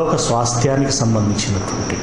పరలోక స్వాస్థ్యానికి సంబంధించినటువంటి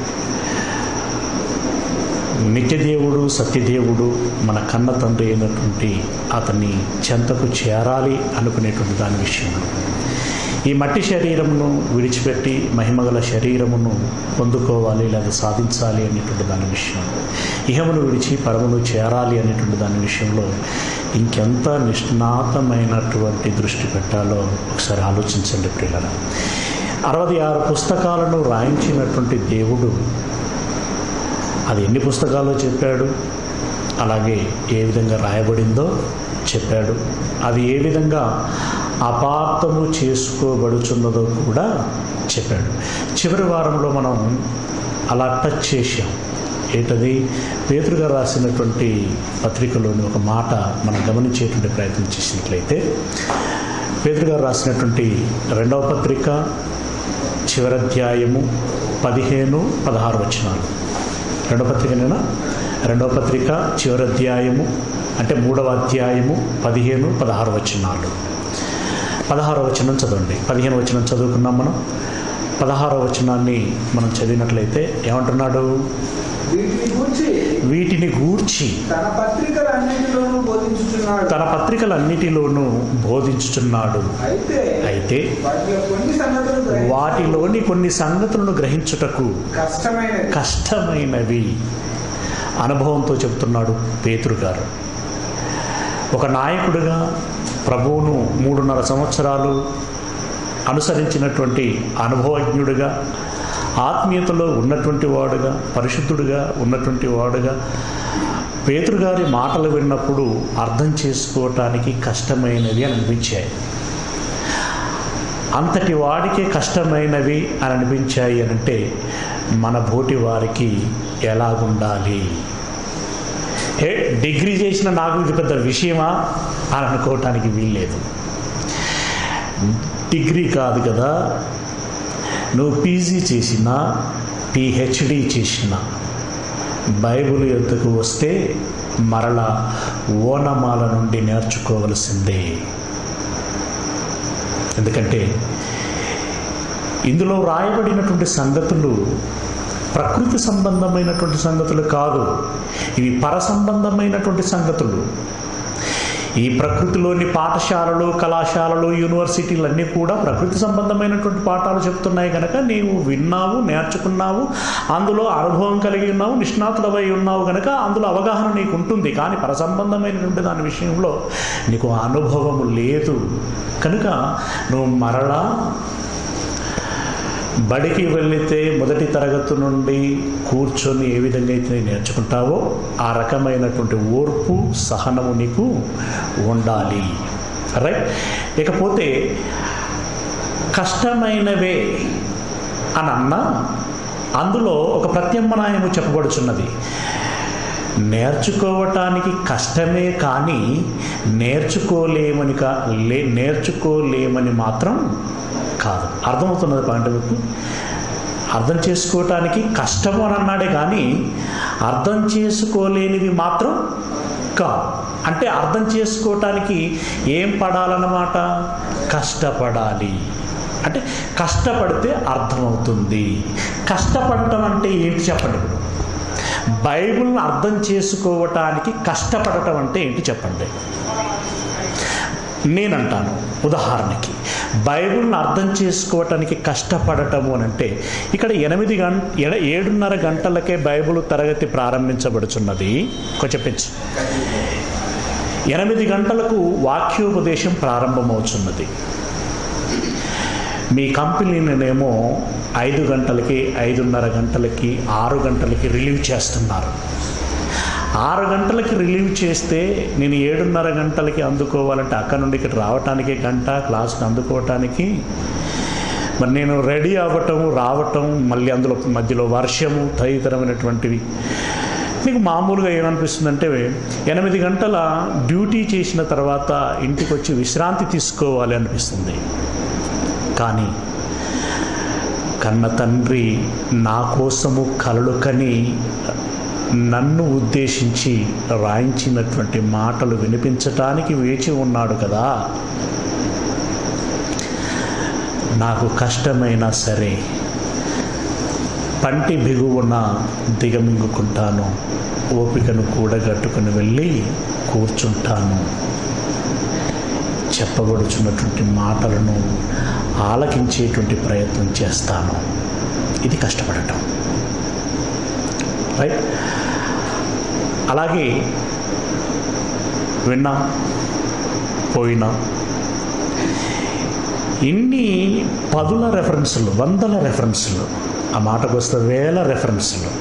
నిత్యదేవుడు సత్యదేవుడు మన కన్న తండ్రి అయినటువంటి అతన్ని చెంతకు చేరాలి అనుకునేటువంటి దాని విషయంలో ఈ మట్టి శరీరమును విడిచిపెట్టి మహిమగల శరీరమును పొందుకోవాలి లేదా సాధించాలి అనేటువంటి దాని విషయంలో ఇహమును విడిచి పరమును చేరాలి అనేటువంటి దాని విషయంలో ఇంకెంత నిష్ణాతమైనటువంటి దృష్టి పెట్టాలో ఒకసారి ఆలోచించండి ప్రియుల అరవై ఆరు పుస్తకాలను రాయించినటువంటి దేవుడు అది ఎన్ని పుస్తకాల్లో చెప్పాడు అలాగే ఏ విధంగా రాయబడిందో చెప్పాడు అది ఏ విధంగా అపార్థము చేసుకోబడుచున్నదో కూడా చెప్పాడు చివరి వారంలో మనం అలా టచ్ చేశాం ఏంటది పేతురుగా రాసినటువంటి పత్రికలోని ఒక మాట మనం గమనించేటువంటి ప్రయత్నం చేసినట్లయితే పేతురుగా రాసినటువంటి రెండవ పత్రిక చివరధ్యాయము పదిహేను పదహారు వచనాలు రెండవ పత్రికనేనా రెండవ పత్రిక చివరి అధ్యాయము అంటే మూడవ అధ్యాయము పదిహేను పదహారు వచనాలు పదహారవ వచనం చదవండి పదిహేను వచనం చదువుకున్నాం మనం పదహారవ వచనాన్ని మనం చదివినట్లయితే ఏమంటున్నాడు వీటిని గూర్చి వీటిని గూర్చి తన పత్రికలన్నింటిలోనూ బోధించుచున్నాడు తన పత్రికలన్నిటిలోనూ బోధించుచున్నాడు అయితే అయితే వాటిలో కొన్ని సంగతులు గ్రహించడం వాటిలోని కొన్ని సంగతులను గ్రహించుటకు కష్టమైనది కష్టమైనవి అనుభవంతో చెప్తున్నాడు పేతురు గారు ఒక నాయకుడిగా ప్రభువును మూడున్నర సంవత్సరాలు అనుసరించినటువంటి అనుభవజ్ఞుడిగా ఆత్మీయతలో ఉన్నటువంటి వాడుగా పరిశుద్ధుడిగా ఉన్నటువంటి వాడుగా పేతురు గారి మాటలు విన్నప్పుడు అర్థం చేసుకోవటానికి కష్టమైనవి అని అనిపించాయి అంతటి వాడికే కష్టమైనవి అని అనిపించాయి అని అంటే మన బోటి వారికి ఎలాగుండాలి ఏ డిగ్రీ చేసిన నాకు ఇది పెద్ద విషయమా అని అనుకోవటానికి వీల్లేదు డిగ్రీ కాదు కదా నువ్వు పీజీ చేసినా పిహెచ్డి చేసినా బైబిల్ యొద్దకు వస్తే మరలా ఓనమాల నుండి నేర్చుకోవలసిందే ఎందుకంటే ఇందులో రాయబడినటువంటి సంగతులు ప్రకృతి సంబంధమైనటువంటి సంగతులు కాదు ఇవి పర సంబంధమైనటువంటి సంగతులు ఈ ప్రకృతిలోని పాఠశాలలు కళాశాలలు యూనివర్సిటీలు అన్నీ కూడా ప్రకృతి సంబంధమైనటువంటి పాఠాలు చెప్తున్నాయి కనుక నీవు విన్నావు నేర్చుకున్నావు అందులో అనుభవం కలిగి ఉన్నావు నిష్ణాతులవై ఉన్నావు కనుక అందులో అవగాహన నీకు ఉంటుంది కానీ పర సంబంధమైనటువంటి దాని విషయంలో నీకు అనుభవము లేదు కనుక నువ్వు మరలా బడికి వెళితే మొదటి తరగతి నుండి కూర్చొని ఏ విధంగా అయితే నేర్చుకుంటావో ఆ రకమైనటువంటి ఓర్పు సహనము నీకు ఉండాలి రైట్ ఇకపోతే కష్టమైనవే అని అన్నా అందులో ఒక ప్రత్యామ్నాయము చెప్పబడుచున్నది నేర్చుకోవటానికి కష్టమే కానీ నేర్చుకోలేమని కా లే నేర్చుకోలేమని మాత్రం కాదు అర్థమవుతున్నది పాయింట్ మీకు అర్థం చేసుకోవటానికి కష్టము అని అన్నాడే కానీ అర్థం చేసుకోలేనివి మాత్రం కాదు అంటే అర్థం చేసుకోవటానికి ఏం పడాలన్నమాట కష్టపడాలి అంటే కష్టపడితే అర్థమవుతుంది కష్టపడటం అంటే ఏంటి చెప్పండి ఇప్పుడు బైబిల్ని అర్థం చేసుకోవటానికి కష్టపడటం అంటే ఏంటి చెప్పండి నేనంటాను ఉదాహరణకి బైబిల్ని అర్థం చేసుకోవటానికి కష్టపడటము అని అంటే ఇక్కడ ఎనిమిది గంట ఎడ- ఏడున్నర గంటలకే బైబిల్ తరగతి ప్రారంభించబడుచున్నది కొంచెం పెంచు ఎనిమిది గంటలకు వాక్యోపదేశం ప్రారంభమవుతున్నది మీ కంపెనీనేమో ఐదు గంటలకి ఐదున్నర గంటలకి ఆరు గంటలకి రిలీవ్ చేస్తున్నారు ఆరు గంటలకి రిలీవ్ చేస్తే నేను ఏడున్నర గంటలకి అందుకోవాలంటే అక్కడ నుండి ఇక్కడ రావటానికి గంట క్లాస్కి అందుకోవటానికి మరి నేను రెడీ అవ్వటం రావటం మళ్ళీ అందులో మధ్యలో వర్షము తదితరమైనటువంటివి మీకు మామూలుగా ఏమనిపిస్తుందంటే ఎనిమిది గంటల డ్యూటీ చేసిన తర్వాత ఇంటికి వచ్చి విశ్రాంతి తీసుకోవాలి అనిపిస్తుంది కానీ కన్న తండ్రి నా కోసము కలలు కని నన్ను ఉద్దేశించి రాయించినటువంటి మాటలు వినిపించటానికి వేచి ఉన్నాడు కదా నాకు కష్టమైనా సరే పంటి బిగువున దిగమింగుకుంటాను ఓపికను కూడగట్టుకుని వెళ్ళి కూర్చుంటాను చెప్పబడుచున్నటువంటి మాటలను ఆలకించేటువంటి ప్రయత్నం చేస్తాను ఇది కష్టపడటం రైట్ అలాగే విన్నాం పోయినాం ఇన్ని పదుల రెఫరెన్సులు వందల రెఫరెన్సులు ఆ మాటకు వస్తే వేల రెఫరెన్సులు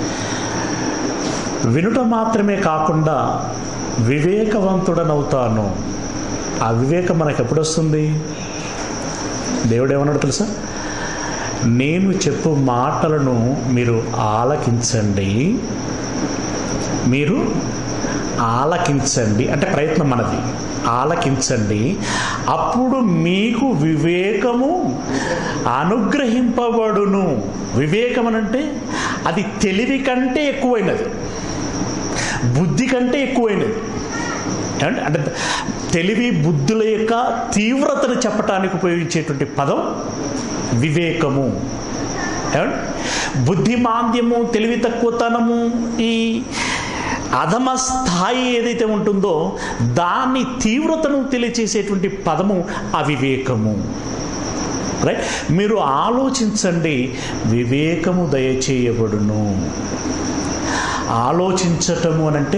వినుట మాత్రమే కాకుండా వివేకవంతుడనవుతాను ఆ వివేకం మనకు ఎప్పుడు వస్తుంది దేవుడు ఏమన్నాడు తెలుసా నేను చెప్పు మాటలను మీరు ఆలకించండి మీరు ఆలకించండి అంటే ప్రయత్నం మనది ఆలకించండి అప్పుడు మీకు వివేకము అనుగ్రహింపబడును వివేకం అనంటే అది తెలివి కంటే ఎక్కువైనది బుద్ధి కంటే ఎక్కువైనది ఏమంటే అంటే తెలివి బుద్ధుల యొక్క తీవ్రతను చెప్పటానికి ఉపయోగించేటువంటి పదం వివేకము ఏమంటే బుద్ధిమాంద్యము తెలివి తక్కువతనము ఈ అధమ స్థాయి ఏదైతే ఉంటుందో దాన్ని తీవ్రతను తెలియచేసేటువంటి పదము అవివేకము రైట్ మీరు ఆలోచించండి వివేకము దయచేయబడును ఆలోచించటము అనంటే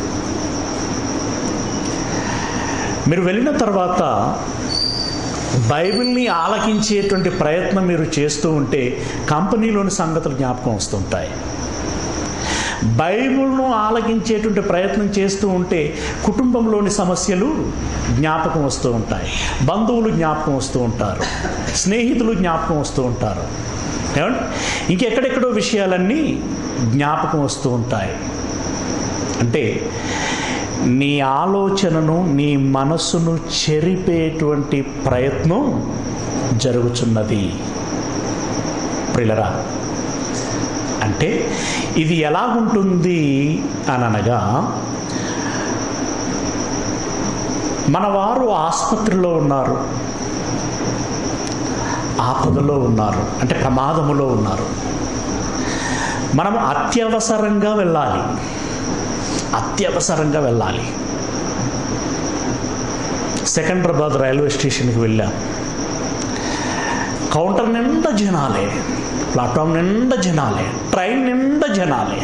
మీరు వెళ్ళిన తర్వాత బైబిల్ని ఆలకించేటువంటి ప్రయత్నం మీరు చేస్తూ ఉంటే కంపెనీలోని సంగతులు జ్ఞాపకం వస్తుంటాయి బైబిల్ను ఆలకించేటువంటి ప్రయత్నం చేస్తూ ఉంటే కుటుంబంలోని సమస్యలు జ్ఞాపకం వస్తూ ఉంటాయి బంధువులు జ్ఞాపకం వస్తూ ఉంటారు స్నేహితులు జ్ఞాపకం వస్తూ ఉంటారు ఏమండి ఇంకెక్కడెక్కడో విషయాలన్నీ జ్ఞాపకం వస్తూ ఉంటాయి అంటే నీ ఆలోచనను నీ మనస్సును చెరిపేటువంటి ప్రయత్నం జరుగుతున్నది ప్రిలరా అంటే ఇది ఎలాగుంటుంది అని అనగా మన వారు ఆసుపత్రిలో ఉన్నారు ఆపదలో ఉన్నారు అంటే ప్రమాదములో ఉన్నారు మనం అత్యవసరంగా వెళ్ళాలి అత్యవసరంగా వెళ్ళాలి సెకండ్రాబాద్ రైల్వే స్టేషన్కి వెళ్ళాం కౌంటర్ నిండా జనాలే ప్లాట్ఫామ్ నిండా జనాలే ట్రైన్ నిండా జనాలే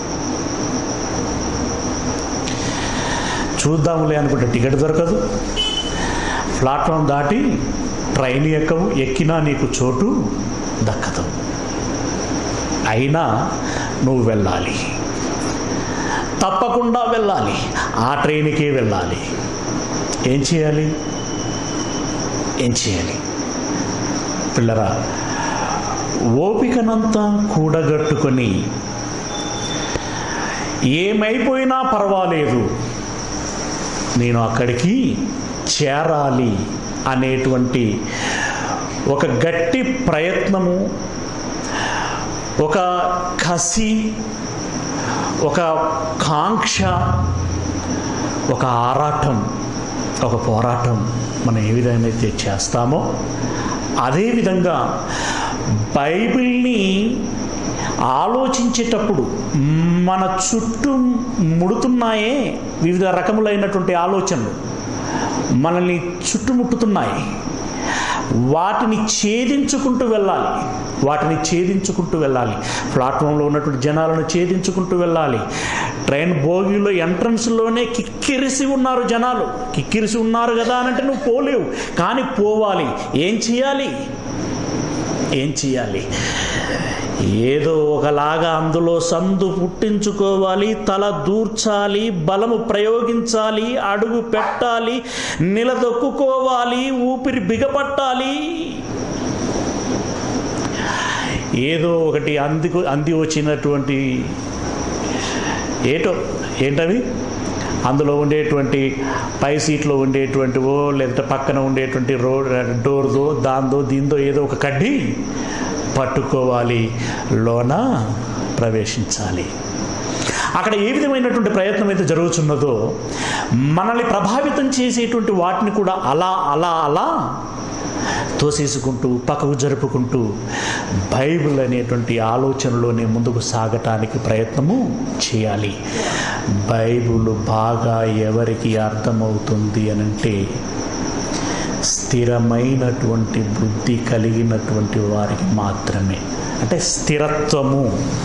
చూద్దాంలే అనుకుంటే టికెట్ దొరకదు ప్లాట్ఫామ్ దాటి ట్రైన్ ఎక్కవు ఎక్కినా నీకు చోటు దక్కదు అయినా నువ్వు వెళ్ళాలి తప్పకుండా వెళ్ళాలి ఆ ట్రైన్కే వెళ్ళాలి ఏం చేయాలి ఏం చేయాలి పిల్లరా ఓపికనంతా కూడగట్టుకొని ఏమైపోయినా పర్వాలేదు నేను అక్కడికి చేరాలి అనేటువంటి ఒక గట్టి ప్రయత్నము ఒక కసి ఒక కాంక్ష ఒక ఆరాటం ఒక పోరాటం మనం ఏ విధంగా అయితే చేస్తామో అదేవిధంగా బైబిల్ని ఆలోచించేటప్పుడు మన చుట్టూ ముడుతున్నాయే వివిధ రకములైనటువంటి ఆలోచనలు మనల్ని చుట్టుముట్టుతున్నాయి వాటిని ఛేదించుకుంటూ వెళ్ళాలి వాటిని ఛేదించుకుంటూ వెళ్ళాలి ప్లాట్ఫామ్లో ఉన్నటువంటి జనాలను ఛేదించుకుంటూ వెళ్ళాలి ట్రైన్ బోగిలో ఎంట్రన్స్లోనే కిక్కిరిసి ఉన్నారు జనాలు కిక్కిరిసి ఉన్నారు కదా అని అంటే నువ్వు పోలేవు కానీ పోవాలి ఏం చేయాలి ఏం చేయాలి ఏదో ఒకలాగా అందులో సందు పుట్టించుకోవాలి తల దూర్చాలి బలము ప్రయోగించాలి అడుగు పెట్టాలి నిలదొక్కుకోవాలి ఊపిరి బిగపట్టాలి ఏదో ఒకటి అందికు అంది వచ్చినటువంటి ఏటో ఏంటవి అందులో ఉండేటువంటి పై సీట్లో ఉండేటువంటి ఓ లేదంటే పక్కన ఉండేటువంటి రోడ్ డోర్దో దాందో దీందో ఏదో ఒక కడ్డి పట్టుకోవాలి లోన ప్రవేశించాలి అక్కడ ఏ విధమైనటువంటి ప్రయత్నం అయితే జరుగుతున్నదో మనల్ని ప్రభావితం చేసేటువంటి వాటిని కూడా అలా అలా అలా తోసేసుకుంటూ పక్కకు జరుపుకుంటూ బైబిల్ అనేటువంటి ఆలోచనలోనే ముందుకు సాగటానికి ప్రయత్నము చేయాలి బైబిల్ బాగా ఎవరికి అర్థమవుతుంది అని అంటే స్థిరమైనటువంటి బుద్ధి కలిగినటువంటి వారికి మాత్రమే అంటే స్థిరత్వము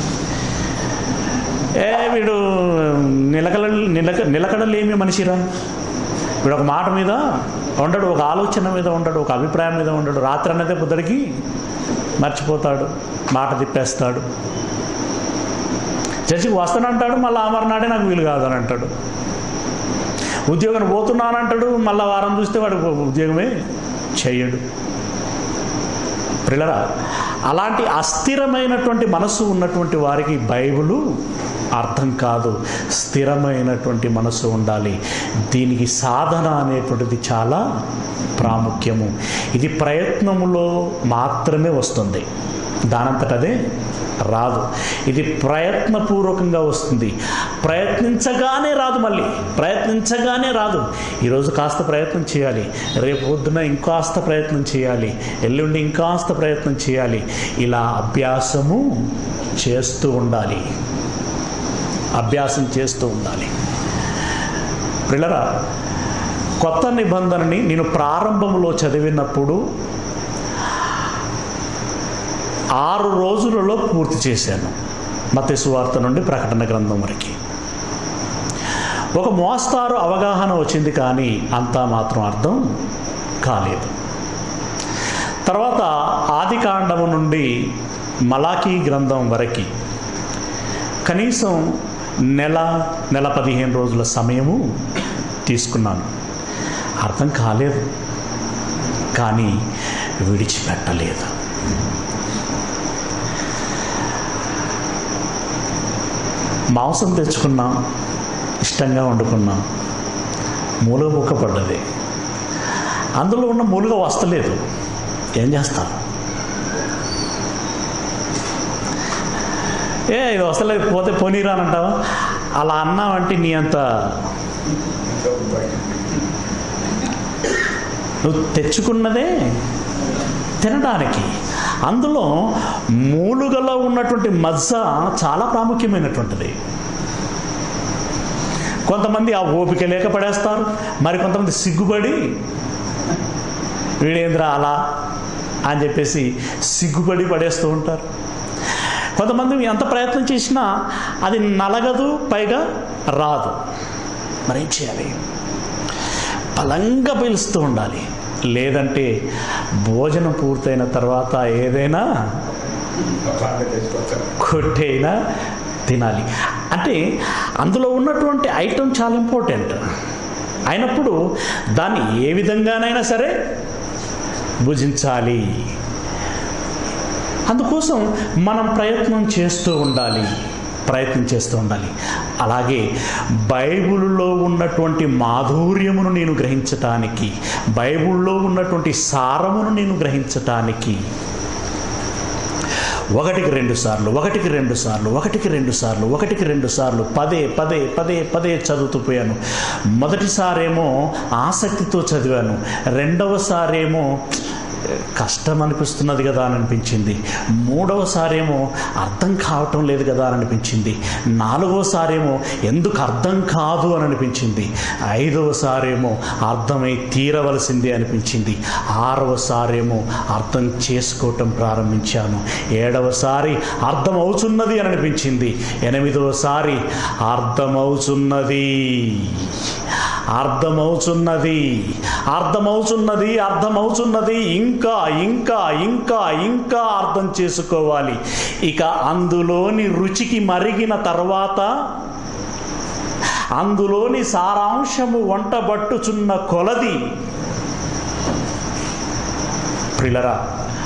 ఏ వీడు నిలకడ నిలక నిలకడలేమి మనిషిరా వీడు ఒక మాట మీద ఉండడు ఒక ఆలోచన మీద ఉండడు ఒక అభిప్రాయం మీద ఉండడు రాత్రి అన్నదే బుద్ధడికి మర్చిపోతాడు మాట తిప్పేస్తాడు చర్చికి వస్తానంటాడు మళ్ళీ ఆ మరునాడే నాకు వీలు కాదని అంటాడు ఉద్యోగం పోతున్నానంటాడు మళ్ళీ వారం చూస్తే వాడు ఉద్యోగమే చెయ్యడు పిల్లరా అలాంటి అస్థిరమైనటువంటి మనస్సు ఉన్నటువంటి వారికి బైబిలు అర్థం కాదు స్థిరమైనటువంటి మనసు ఉండాలి దీనికి సాధన అనేటువంటిది చాలా ప్రాముఖ్యము ఇది ప్రయత్నములో మాత్రమే వస్తుంది దానంతటదే రాదు ఇది ప్రయత్నపూర్వకంగా వస్తుంది ప్రయత్నించగానే రాదు మళ్ళీ ప్రయత్నించగానే రాదు ఈరోజు కాస్త ప్రయత్నం చేయాలి రేపు పొద్దున ఇంకాస్త ప్రయత్నం చేయాలి ఎల్లుండి ఇంకాస్త ప్రయత్నం చేయాలి ఇలా అభ్యాసము చేస్తూ ఉండాలి అభ్యాసం చేస్తూ ఉండాలి పిల్లరా కొత్త నిబంధనని నేను ప్రారంభంలో చదివినప్పుడు ఆరు రోజులలో పూర్తి చేశాను మత్స్సు వార్త నుండి ప్రకటన గ్రంథం వరకు ఒక మోస్తారు అవగాహన వచ్చింది కానీ అంతా మాత్రం అర్థం కాలేదు తర్వాత ఆది కాండము నుండి మలాకీ గ్రంథం వరకు కనీసం నెల నెల పదిహేను రోజుల సమయము తీసుకున్నాను అర్థం కాలేదు కానీ విడిచిపెట్టలేదు మాంసం తెచ్చుకున్నాం ఇష్టంగా వండుకున్నాం మూలుగ ముక్క పడ్డది అందులో ఉన్న మూలుగ వస్తలేదు ఏం చేస్తాం ఏ ఇది వస్తలేదు పోతే పోనీరానంటావా అలా అన్నావంటే నీ అంత నువ్వు తెచ్చుకున్నదే తినడానికి అందులో మూలుగలో ఉన్నటువంటి మజ్జ చాలా ప్రాముఖ్యమైనటువంటిది కొంతమంది ఆ ఓపిక లేక పడేస్తారు మరి కొంతమంది సిగ్గుపడి వీడేంద్ర అలా అని చెప్పేసి సిగ్గుపడి పడేస్తూ ఉంటారు కొంతమంది ఎంత ప్రయత్నం చేసినా అది నలగదు పైగా రాదు మరేం చేయాలి బలంగా పీలుస్తూ ఉండాలి లేదంటే భోజనం పూర్తయిన తర్వాత ఏదైనా కొట్టైనా తినాలి అంటే అందులో ఉన్నటువంటి ఐటమ్ చాలా ఇంపార్టెంట్ అయినప్పుడు దాన్ని ఏ విధంగానైనా సరే భుజించాలి అందుకోసం మనం ప్రయత్నం చేస్తూ ఉండాలి ప్రయత్నం చేస్తూ ఉండాలి అలాగే బైబిల్లో ఉన్నటువంటి మాధుర్యమును నేను గ్రహించటానికి బైబిల్లో ఉన్నటువంటి సారమును నేను గ్రహించటానికి ఒకటికి రెండు సార్లు ఒకటికి రెండు సార్లు ఒకటికి రెండు సార్లు ఒకటికి రెండు సార్లు పదే పదే పదే పదే చదువుతూ పోయాను మొదటిసారేమో ఆసక్తితో చదివాను రెండవసారేమో కష్టం అనిపిస్తున్నది కదా అని అనిపించింది మూడవసారేమో అర్థం కావటం లేదు కదా అని అనిపించింది నాలుగవసారేమో ఎందుకు అర్థం కాదు అని అనిపించింది ఐదవసారేమో అర్థమై తీరవలసిందే అనిపించింది ఆరవసారేమో అర్థం చేసుకోవటం ప్రారంభించాను ఏడవసారి అర్థం అవుతున్నది అని అనిపించింది ఎనిమిదవసారి అర్థమవుతున్నది అర్థమవుతున్నది అర్థమవుతున్నది అర్థమవుతున్నది ఇంకా ఇంకా ఇంకా ఇంకా అర్థం చేసుకోవాలి ఇక అందులోని రుచికి మరిగిన తర్వాత అందులోని సారాంశము వంటబట్టుచున్న కొలది ప్రిలరా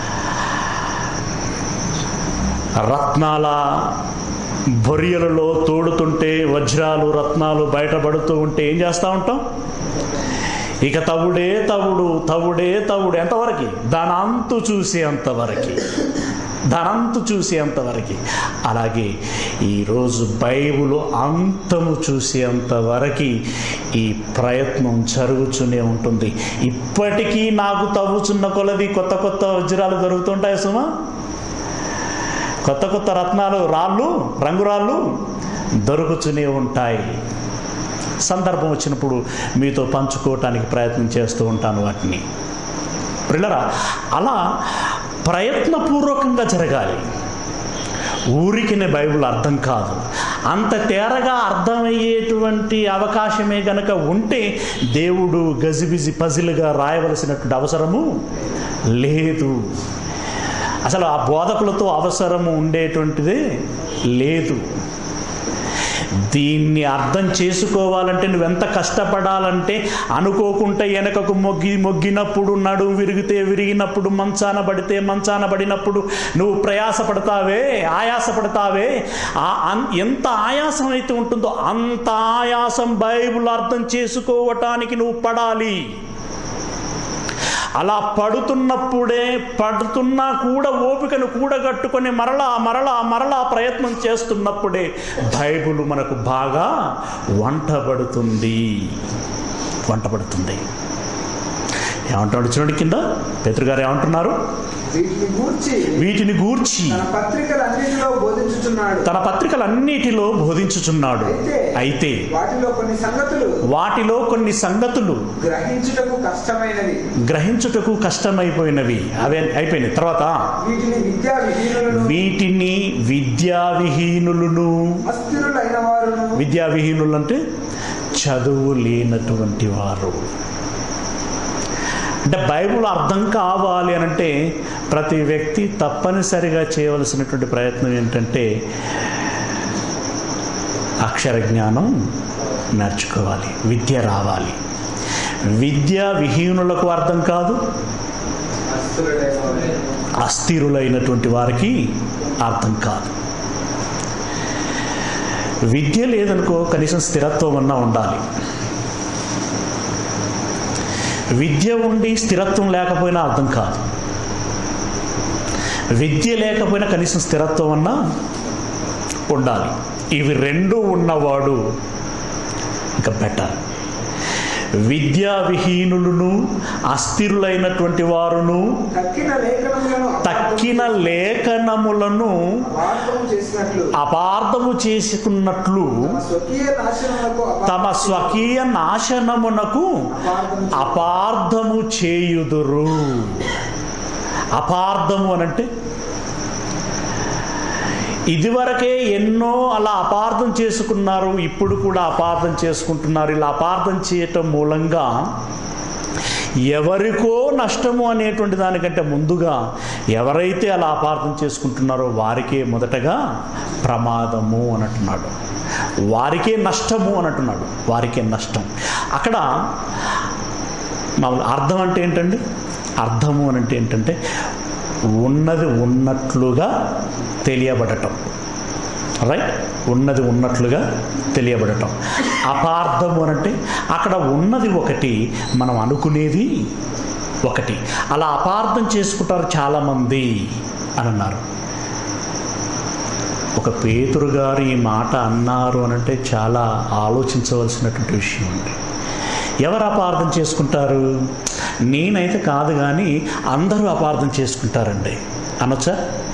రత్నాల బొరియలలో తోడుతుంటే వజ్రాలు రత్నాలు బయటపడుతూ ఉంటే ఏం చేస్తూ ఉంటాం ఇక తవుడే తవుడు తవుడే తవుడు ఎంతవరకు దాని అంతు చూసే అంతవరకు ధనంతు చూసేంతవరకు అలాగే ఈరోజు బైబుల్ అంతము చూసేంతవరకు ఈ ప్రయత్నం జరుగుతూనే ఉంటుంది ఇప్పటికీ నాకు తవ్వుచున్న కొలది కొత్త కొత్త వజ్రాలు దొరుకుతుంటాయి సుమా కొత్త కొత్త రత్నాలు రాళ్ళు రంగురాళ్ళు దొరుకుతూనే ఉంటాయి సందర్భం వచ్చినప్పుడు మీతో పంచుకోవటానికి ప్రయత్నం చేస్తూ ఉంటాను వాటిని ప్రిల్లరా అలా ప్రయత్నపూర్వకంగా జరగాలి ఊరికినే బైబిల్ అర్థం కాదు అంత తేరగా అర్థమయ్యేటువంటి అవకాశమే గనక ఉంటే దేవుడు గజిబిజి పజిల్గా రాయవలసినటువంటి అవసరము లేదు అసలు ఆ బోధకులతో అవసరము ఉండేటువంటిదే లేదు దీన్ని అర్థం చేసుకోవాలంటే నువ్వెంత కష్టపడాలంటే అనుకోకుండా వెనకకు మొగ్గి మొగ్గినప్పుడు నడుము విరిగితే విరిగినప్పుడు మంచాన పడితే మంచాన పడినప్పుడు నువ్వు ప్రయాసపడతావే ఆయాసపడతావే ఆ అన్- ఎంత ఆయాసం అయితే ఉంటుందో అంత ఆయాసం బైబుల్ అర్థం చేసుకోవటానికి నువ్వు పడాలి అలా పడుతున్నప్పుడే పడుతున్నా కూడా ఓపికను కూడగట్టుకొని మరలా మరలా మరలా ప్రయత్నం చేస్తున్నప్పుడే బైబుల్ మనకు బాగా వంటబడుతుంది వంటబడుతుంది ఏమంటాడు చూడండి కింద పేతురుగారు ఏమంటున్నారు వీటిని గూర్చి వీటిని గూర్చి తన పత్రికలన్నిటిలో బోధించుచున్నాడు తన పత్రికలన్నిటిలో బోధించుచున్నాడు అయితే వాటిలో కొన్ని సంగతులు వాటిలో కొన్ని సంగతులు గ్రహించుటకు కష్టమైనవి గ్రహించుటకు కష్టమైపోయినవి అవే అయిపోయినాయి తర్వాత వీటిని విద్యా విహీనులను వీటిని విద్యావిహీనులను అస్థిరులైన వారును విద్యావిహీనులు అంటే చదువు లేనటువంటి వారు అంటే బైబుల్ అర్థం కావాలి అని అంటే ప్రతి వ్యక్తి తప్పనిసరిగా చేయవలసినటువంటి ప్రయత్నం ఏంటంటే అక్షర జ్ఞానం నేర్చుకోవాలి విద్య రావాలి విద్య విహీనులకు అర్థం కాదు అస్థిరులైన వారు అస్థిరులైనటువంటి వారికి అర్థం కాదు విద్య లేదనుకో కనీసం స్థిరత్వం అన్నా ఉండాలి విద్య ఉండి స్థిరత్వం లేకపోయినా అర్థం కాదు విద్య లేకపోయినా కనీసం స్థిరత్వం అన్నా ఉండాలి ఇవి రెండు ఉన్నవాడు ఇంకా బెటర్ విద్యా విహీనులను అస్థిరులైనటువంటి వారును తక్కిన లేఖనములను తక్కిన లేఖనములను అపార్థము చేసినట్లు అపార్థము చేసుకున్నట్లు తమ స్వకీయ నాశనములకు తమ స్వకీయ నాశనమునకు అపార్థము అపార్థము చేయుదురు అపార్థము అనంటే ఇదివరకే ఎన్నో అలా అపార్థం చేసుకున్నారు ఇప్పుడు కూడా అపార్థం చేసుకుంటున్నారు ఇలా అపార్థం చేయటం మూలంగా ఎవరికో నష్టము అనేటువంటి దానికంటే ముందుగా ఎవరైతే అలా అపార్థం చేసుకుంటున్నారో వారికే మొదటగా ప్రమాదము అని అంటున్నాడు వారికే నష్టము అని అంటున్నాడు వారికే నష్టం అక్కడ మామూలు అర్థం అంటే ఏంటండి అర్థము అని అంటే ఏంటంటే ఉన్నది ఉన్నట్లుగా తెలియబడటం రైట్ ఉన్నది ఉన్నట్లుగా తెలియబడటం అపార్థము అని అంటే అక్కడ ఉన్నది ఒకటి మనం అనుకునేది ఒకటి అలా అపార్థం చేసుకుంటారు చాలామంది అని అన్నారు ఒక పేతురు గారు ఈ మాట అన్నారు అని అంటే చాలా ఆలోచించవలసినటువంటి విషయం అండి ఎవరు అపార్థం చేసుకుంటారు నేనైతే కాదు కానీ అందరూ అపార్థం చేసుకుంటారండి అనొచ్చా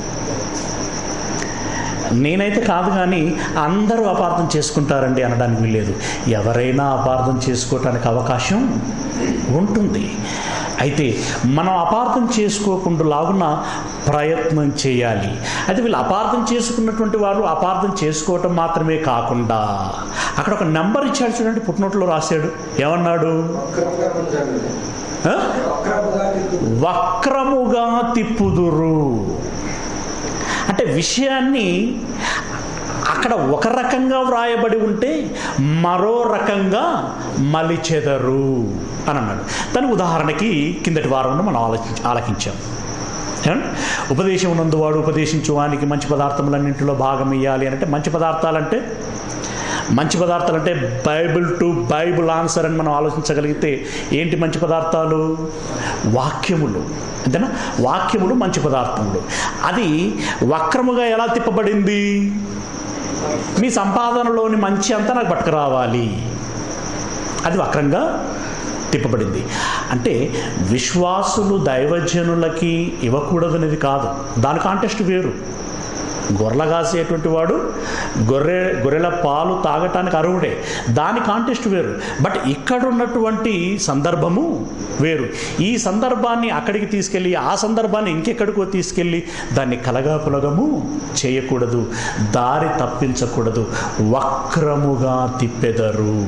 నేనైతే కాదు కానీ అందరూ అపార్థం చేసుకుంటారండి అనడానికి వీల్లేదు ఎవరైనా అపార్థం చేసుకోవటానికి అవకాశం ఉంటుంది అయితే మనం అపార్థం చేసుకోకుండా లాగున ప్రయత్నం చేయాలి అయితే వీళ్ళు అపార్థం చేసుకున్నటువంటి వారు అపార్థం చేసుకోవటం మాత్రమే కాకుండా అక్కడ ఒక నెంబర్ ఇచ్చాడు చూడండి పుట్టినోట్లో రాశాడు ఏమన్నాడు వక్రముగా ఉంచండి. ఆ? వక్రముగా తిప్పు. వక్రముగా తిప్పుదురు అంటే విషయాన్ని అక్కడ ఒక రకంగా వ్రాయబడి ఉంటే మరో రకంగా మలిచెదరు అని అన్నాడు దాని ఉదాహరణకి కిందటి వారంలో మనం ఆలోచి ఆలకించాం ఏమండి? ఉపదేశం నందువాడు ఉపదేశించు వానికి మంచి పదార్థములన్నింటిలో భాగం ఇవ్వాలి అంటే మంచి పదార్థాలంటే మంచి పదార్థాలు అంటే బైబిల్ టు బైబిల్ ఆన్సర్ అని మనం ఆలోచించగలిగితే ఏంటి మంచి పదార్థాలు వాక్యములు అంతేనా వాక్యములు మంచి పదార్థములు అది వక్రముగా ఎలా తిప్పబడింది మీ సంపాదనలోని మంచి అంతా నాకు పట్టుకురావాలి అది వక్రంగా తిప్పబడింది అంటే విశ్వాసులు దైవజనులకి ఇవ్వకూడదనేది కాదు దాని కాంటెస్ట్ వేరు గొర్రెల కాసేటువంటి వాడు గొర్రె గొర్రెల పాలు తాగటానికి అర్హుడే దాని కాంటెస్ట్ వేరు బట్ ఇక్కడ ఉన్నటువంటి సందర్భము వేరు ఈ సందర్భాన్ని అక్కడికి తీసుకెళ్ళి ఆ సందర్భాన్ని ఇంకెక్కడికో తీసుకెళ్ళి దాన్ని కలగాపులగము చేయకూడదు దారి తప్పించకూడదు వక్రముగా తిప్పెదరు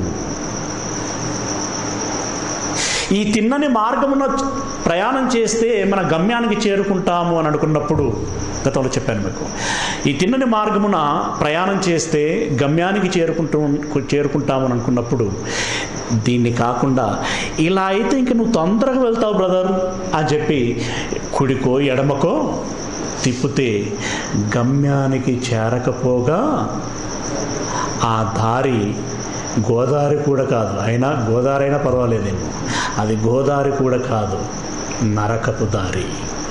ఈ తిన్నని మార్గమున ప్రయాణం చేస్తే మన గమ్యానికి చేరుకుంటాము అని అనుకున్నప్పుడు గతంలో చెప్పాను మీకు ఈ తిన్నని మార్గమున ప్రయాణం చేస్తే గమ్యానికి చేరుకుంటూ చేరుకుంటాము అని అనుకున్నప్పుడు దీన్ని కాకుండా ఇలా అయితే ఇంక నువ్వు తొందరగా వెళ్తావు బ్రదర్ అని చెప్పి కుడికో ఎడమకో తిప్పితే గమ్యానికి చేరకపోగా ఆ దారి గోదావరి కూడా కాదు అయినా గోదావరి అయినా పర్వాలేదేమో అది గోదావరి కూడా కాదు నరకపు దారి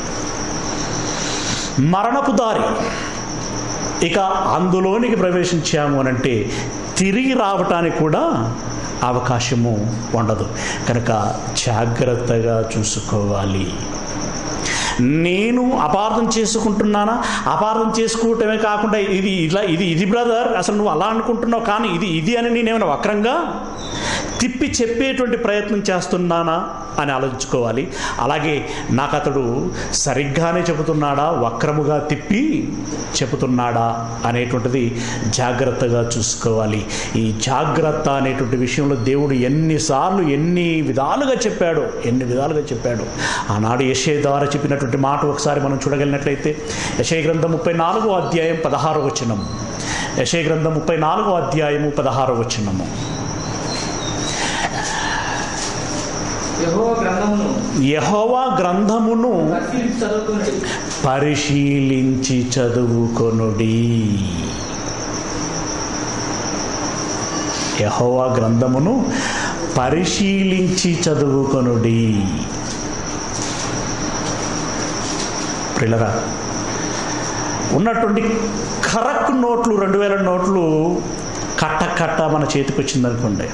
మరణపు దారి ఇక అందులోనికి ప్రవేశించాము అని అంటే తిరిగి రావటానికి కూడా అవకాశము ఉండదు కనుక జాగ్రత్తగా చూసుకోవాలి నేను అపార్థం చేసుకుంటున్నానా అపార్థం చేసుకోవటమే కాకుండా ఇది ఇలా ఇది ఇది బ్రదర్ అసలు నువ్వు అలా అనుకుంటున్నావు కానీ ఇది ఇది అని నేనేమైనా వక్రంగా తిప్పి చెప్పేటువంటి ప్రయత్నం చేస్తున్నానా అని ఆలోచించుకోవాలి అలాగే నాకు అతడు సరిగ్గానే చెబుతున్నాడా వక్రముగా తిప్పి చెబుతున్నాడా అనేటువంటిది జాగ్రత్తగా చూసుకోవాలి ఈ జాగ్రత్త అనేటువంటి విషయంలో దేవుడు ఎన్నిసార్లు ఎన్ని విధాలుగా చెప్పాడు ఎన్ని విధాలుగా చెప్పాడు ఆనాడు యశే ద్వారా చెప్పినటువంటి మాట ఒకసారి మనం చూడగలిగినట్లయితే యశయ గ్రంథం ముప్పై నాలుగో అధ్యాయం పదహారో వచనం యశయ గ్రంథం ముప్పై నాలుగో అధ్యాయము పదహారో వచనము యెహోవా గ్రంథమును యహోవా గ్రంథమును పరిశీలించి చదువుకున్నది పరిశీలించి చదువుకొనుడి యహోవా గ్రంథమును పరిశీలించి చదువుకొనుడి ప్రిలరా ఉన్నటువంటి కరక్ నోట్లు రెండు వేల నోట్లు కట్ట కట్ట మన చేతికి వచ్చిందనుకోండి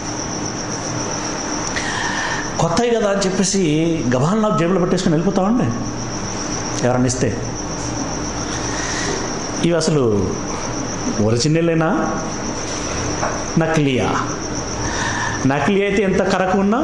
కొత్తవి కదా అని చెప్పేసి గబాల్ నాకు జేబులో పెట్టేసుకొని వెళ్ళిపోతామండి ఎవరన్నా ఇస్తే ఇవి అసలు ఒరిజినలేనా నకిలీయా నకిలీ అయితే ఎంత కరకు ఉన్నా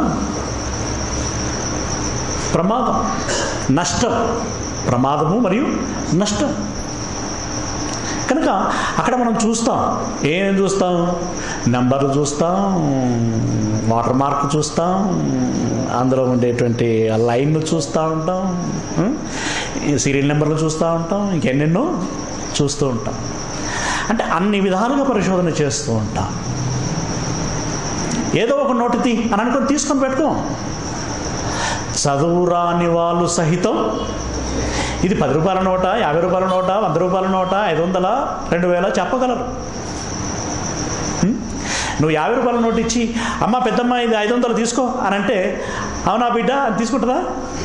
ప్రమాదం నష్టం ప్రమాదము మరియు నష్టం కనుక అక్కడ మనం చూస్తాం ఏం చూస్తాం నెంబర్లు చూస్తాం వాటర్ మార్క్ చూస్తాం అందులో ఉండేటువంటి ఆ లైన్ను చూస్తూ ఉంటాం ఉం? ఈ సీరియల్ నెంబర్లు చూస్తూ ఉంటాం ఇంకెన్నెన్నో చూస్తూ ఉంటాం అంటే అన్ని విధాలుగా పరిశోధన చేస్తూ ఉంటాం ఏదో ఒక నోటితి అని అనుకొని తీసుకొని పెట్టుకోం చదువు రాని వాళ్ళు సహితం ఇది పది రూపాయల నోట యాభై రూపాయల నోట వంద రూపాయల నోట ఐదు వందల రెండు వేల చెప్పగలరు ఉం? నువ్వు యాభై రూపాయల నోటు ఇచ్చి అమ్మ పెద్దమ్మ ఇది ఐదు వందలు తీసుకో అని అంటే అవునా బిడ్డ అది తీసుకుంటుందా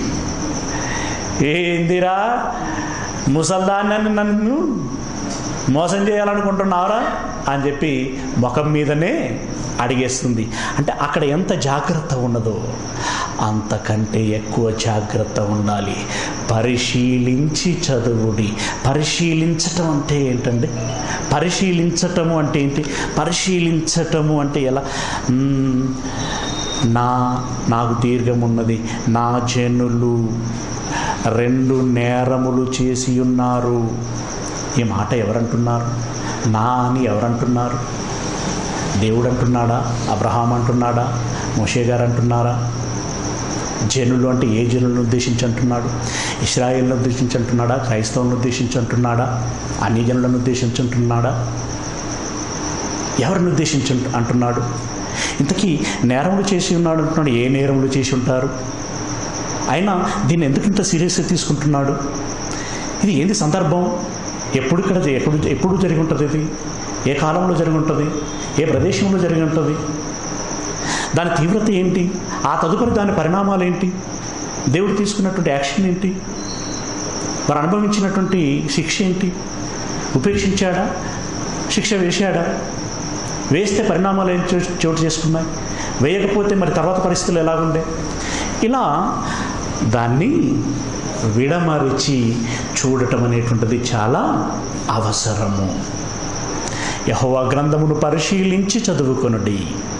ఏందిరా ముసల్దాన్ని నన్ను మోసం చేయాలనుకుంటున్నావురా అని చెప్పి ముఖం మీదనే అడిగేస్తుంది అంటే అక్కడ ఎంత జాగ్రత్త ఉన్నదో అంతకంటే ఎక్కువ జాగ్రత్త ఉండాలి పరిశీలించి చదువుడి పరిశీలించటం అంటే ఏంటండి పరిశీలించటము అంటే ఏంటి పరిశీలించటము అంటే ఎలా మ్మ్, నా నాకు దీర్ఘం ఉన్నది నా జనులు రెండు నేరములు చేసి ఉన్నారు ఈ మాట ఎవరంటున్నారు నా అని ఎవరంటున్నారు దేవుడు అంటున్నాడా అబ్రహాం అంటున్నాడా మోషే గారు అంటున్నారా జనులు అంటే ఏ జనులను ఉద్దేశించి అంటున్నాడు ఇస్రాయేల్ను ఉద్దేశించి అంటున్నాడా క్రైస్తవులను ఉద్దేశించి అంటున్నాడా అన్ని జనులను ఉద్దేశించి అంటున్నాడా ఎవరిని ఉద్దేశించి అంటు- అంటున్నాడు ఇంతకీ నేరములు చేసి ఉన్నాడు అంటున్నాడు ఏ నేరములు చేసి ఉంటారు అయినా దీన్ని ఎందుకు ఇంత సీరియస్గా తీసుకుంటున్నాడు ఇది ఏంది సందర్భం ఎప్పుడు ఇక్కడ ఎప్పుడు ఎప్పుడు జరిగి ఉంటుంది ఇది ఏ కాలంలో జరిగి ఉంటుంది ఏ ప్రదేశంలో జరిగి ఉంటుంది దాని తీవ్రత ఏంటి ఆ తదుపరి దాని పరిణామాలు ఏంటి దేవుడు తీసుకున్నటువంటి యాక్షన్ ఏంటి వారు అనుభవించినటువంటి శిక్ష ఏంటి ఉపేక్షించాడా శిక్ష వేశాడా వేస్తే పరిణామాలు ఏం చో- చోటు చేసుకున్నాయి వేయకపోతే మరి తర్వాత పరిస్థితులు ఎలాగుండే ఇలా దాన్ని విడమరిచి చూడటం అనేటువంటిది చాలా అవసరము యహోవా గ్రంథమును పరిశీలించి చదువుకొనుడి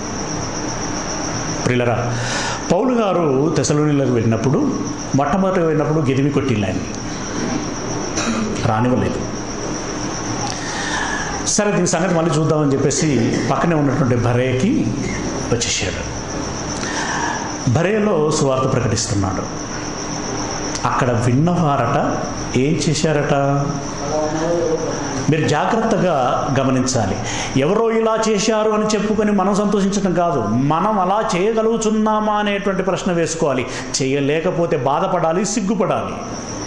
ప్రిలరా పౌలు గారు తెసలోనిలకు వెళ్ళినప్పుడు మొట్టమొదటి వెళ్ళినప్పుడు గెదిమి కొట్టిల్లు ఆయన్ని రానివ్వలేదు సరే దీని సంగతి మళ్ళీ చూద్దామని చెప్పేసి పక్కనే ఉన్నటువంటి భరేకి వచ్చేసాడు భరేలో సువార్త ప్రకటిస్తున్నాడు అక్కడ విన్నవారట ఏం చేశారట మీరు జాగ్రత్తగా గమనించాలి ఎవరో ఇలా చేశారు అని చెప్పుకొని మనం సంతోషించడం కాదు మనం అలా చేయగలుగుతున్నామా అనేటువంటి ప్రశ్న వేసుకోవాలి చేయలేకపోతే బాధపడాలి సిగ్గుపడాలి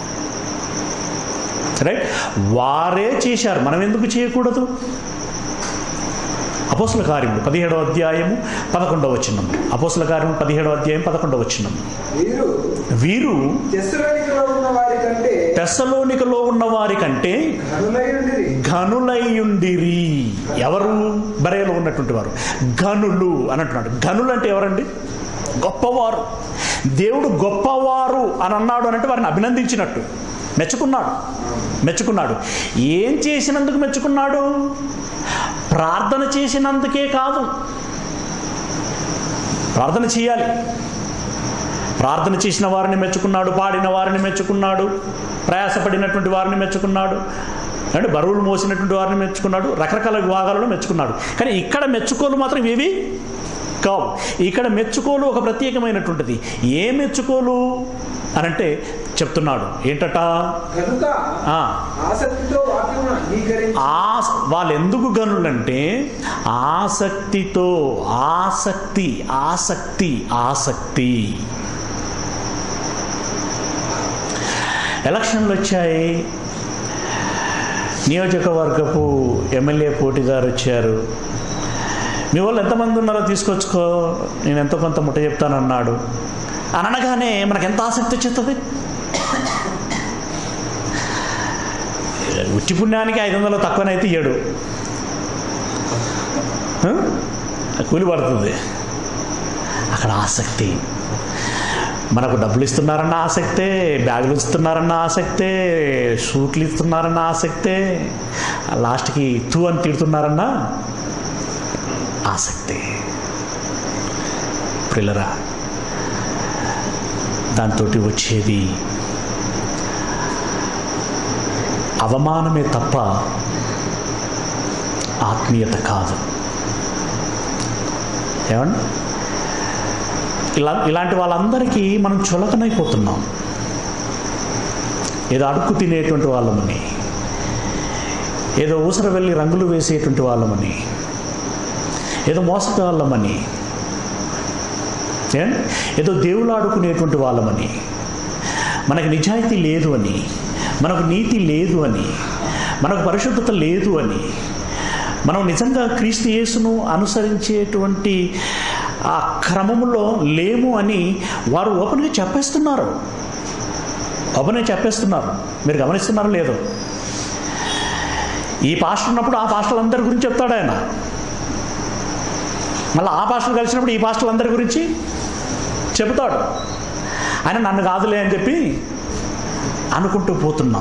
రైట్ వారే చేశారు మనం ఎందుకు చేయకూడదు అపోసల కార్యములు పదిహేడవ అధ్యాయము పదకొండవ వచ్చినం అపోసల కార్యము పదిహేడవ అధ్యాయం పదకొండవ వచ్చినం వీరు వీరు తెస్సలోనికలో ఉన్న వారి కంటే తెస్సలోనికలో ఉన్న వారి కంటే ఘనులై ఉండిరి ఘనులయ్యుండిరి ఎవరు బరేలో ఉన్నటువంటి వారు ఘనులు అని అంటున్నాడు ఘనులు అంటే ఎవరండి గొప్పవారు దేవుడు గొప్పవారు అని అన్నాడు అని అంటే వారిని అభినందించినట్టు మెచ్చుకున్నాడు మెచ్చుకున్నాడు ఏం చేసినందుకు మెచ్చుకున్నాడు ప్రార్థన చేసినందుకే కాదు ప్రార్థన చేయాలి ప్రార్థన చేసిన వారిని మెచ్చుకున్నాడు పాడిన వారిని మెచ్చుకున్నాడు ప్రయాసపడినటువంటి వారిని మెచ్చుకున్నాడు అంటే బరువులు మోసినటువంటి వారిని మెచ్చుకున్నాడు రకరకాల విభాగాలను మెచ్చుకున్నాడు కానీ ఇక్కడ మెచ్చుకోలు మాత్రం ఇవేవి కావు ఇక్కడ మెచ్చుకోలు ఒక ప్రత్యేకమైనటువంటిది ఏ మెచ్చుకోలు అనంటే చెప్తున్నాడు ఏంటట కనుక ఆ, ఆసక్తితో వాక్యమును అంగీకరించి ఆ వాళ్ళు ఎందుకు గనులంటే ఆసక్తితో ఆసక్తి ఆసక్తి ఆసక్తి ఎలక్షన్లు వచ్చాయి నియోజకవర్గపు ఎమ్మెల్యే పోటీదారు వచ్చారు మీ వాళ్ళు ఎంతమంది ఉన్నారో తీసుకొచ్చుకో నేను ఎంతో కొంత ముట్ట చెప్తానన్నాడు అని అనగానే మనకు ఎంత ఆసక్తి వచ్చేస్తుంది ఉట్టి పుణ్యానికి ఐదు వందలు తక్కువనైతే ఇయ్యడు ఆ? కూలి పడుతుంది అక్కడ ఆసక్తి మనకు డబ్బులు ఇస్తున్నారన్న ఆసక్తే బ్యాగులు ఇస్తున్నారన్న ఆసక్తే షూట్లు ఇస్తున్నారన్న ఆసక్తే లాస్ట్కి తూ అని తిడుతున్నారన్న ఆసక్తి ప్రిల్లరా దాంతో వచ్చేది అవమానమే తప్ప ఆత్మీయత కాదు ఏమండి ఇలా ఇలాంటి వాళ్ళందరికీ మనం చులకనైపోతున్నాం ఏదో అడుక్కు తినేటువంటి వాళ్ళమని ఏదో ఊసర వెళ్ళి రంగులు వేసేటువంటి వాళ్ళమని ఏదో మోసగాళ్ళమని ఏ? ఏదో దేవుళ్ళు ఆడుకునేటువంటి వాళ్ళమని మనకు నిజాయితీ లేదు అని మనకు నీతి లేదు అని మనకు పరిశుద్ధత లేదు అని మనం నిజంగా క్రీస్తు యేసును అనుసరించేటువంటి ఆ క్రమములో లేము అని వారు ఓపెన్గా చెప్పేస్తున్నారు ఓపెన్గా చెప్పేస్తున్నారు మీరు గమనిస్తున్నారో లేదో ఈ పాస్టర్ ఉన్నప్పుడు ఆ పాస్టర్లు అందరి గురించి చెప్తాడు ఆయన మళ్ళీ ఆ పాస్టర్లు కలిసినప్పుడు ఈ పాస్టర్లు అందరి గురించి చెబుతాడు ఆయన నన్ను కాదులే అని చెప్పి అనుకుంటూ పోతున్నాం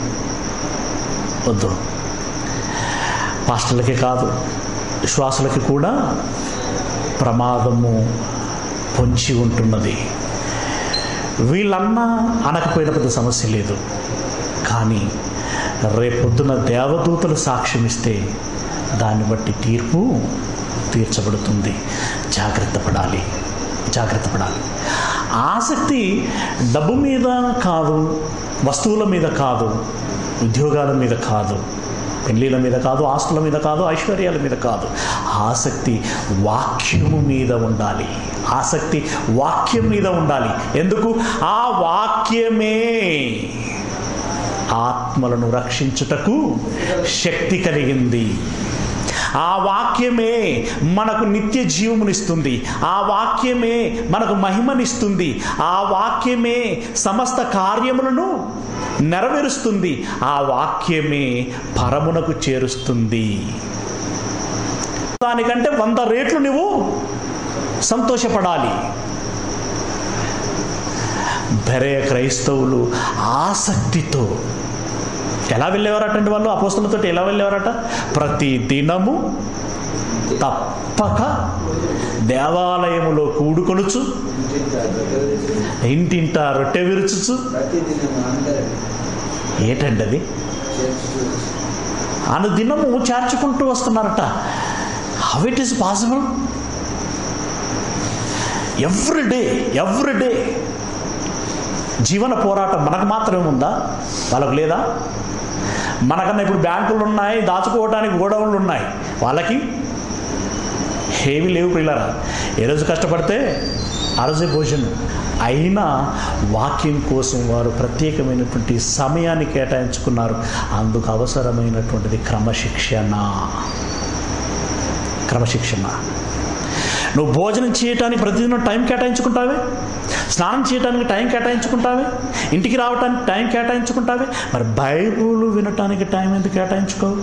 వద్దు పాస్టర్లకి కాదు విశ్వాసులకి కూడా ప్రమాదము పొంచి ఉంటున్నది వీళ్ళన్నా అనకపోయిన పెద్ద సమస్య లేదు కానీ రేపొద్దున దేవదూతలు సాక్ష్యం ఇస్తే దాన్ని బట్టి తీర్పు తీర్చబడుతుంది జాగ్రత్త పడాలి జాగ్రత్త పడాలి ఆసక్తి డబ్బు మీద కాదు వస్తువుల మీద కాదు ఉద్యోగాల మీద కాదు పెళ్ళిళ్ళ మీద కాదు ఆస్తుల మీద కాదు ఐశ్వర్యాల మీద కాదు ఆసక్తి వాక్యము మీద ఉండాలి ఆసక్తి వాక్యం మీద ఉండాలి ఎందుకు ఆ వాక్యమే ఆత్మలను రక్షించుటకు శక్తి కలిగింది ఆ వాక్యమే మనకు నిత్య జీవమునిస్తుంది ఆ వాక్యమే మనకు మహిమనిస్తుంది ఆ వాక్యమే సమస్త కార్యములను నెరవేరుస్తుంది ఆ వాక్యమే పరమునకు చేరుస్తుంది దానికంటే వంద రేట్లు నువ్వు సంతోషపడాలి బెరయ క్రైస్తవులు ఆసక్తితో ఎలా వెళ్ళేవారటండి వాళ్ళు అపోస్తులతో ఎలా వెళ్ళేవారట ప్రతి దినము తప్పక దేవాలయములో కూడుకొనుచు ఇంటింట రొట్టె విరుచుచు ప్రతిదినం అందరం ఏటండి అది అనుదినము చేర్చుకుంటూ వస్తున్నారట how it is possible every day every day జీవన పోరాటం మనకు మాత్రమే ఉందా వాళ్ళకు లేదా మనకన్నా ఇప్పుడు బ్యాంకులు ఉన్నాయి దాచుకోవడానికి గోడౌన్లు ఉన్నాయి వాళ్ళకి ఏవి లేవు పిల్లరా ఏ రోజు కష్టపడితే ఆ రోజే భోజనం అయినా వాక్యం కోసం వారు ప్రత్యేకమైనటువంటి సమయాన్ని కేటాయించుకున్నారు అందుకు అవసరమైనటువంటిది క్రమశిక్షణ క్రమశిక్షణ నువ్వు భోజనం చేయటానికి ప్రతిదినం టైం కేటాయించుకుంటావే స్నానం చేయడానికి టైం కేటాయించుకుంటావే ఇంటికి రావటానికి టైం కేటాయించుకుంటావే మరి బైబుల్ వినటానికి టైం ఎందుకు కేటాయించుకోవు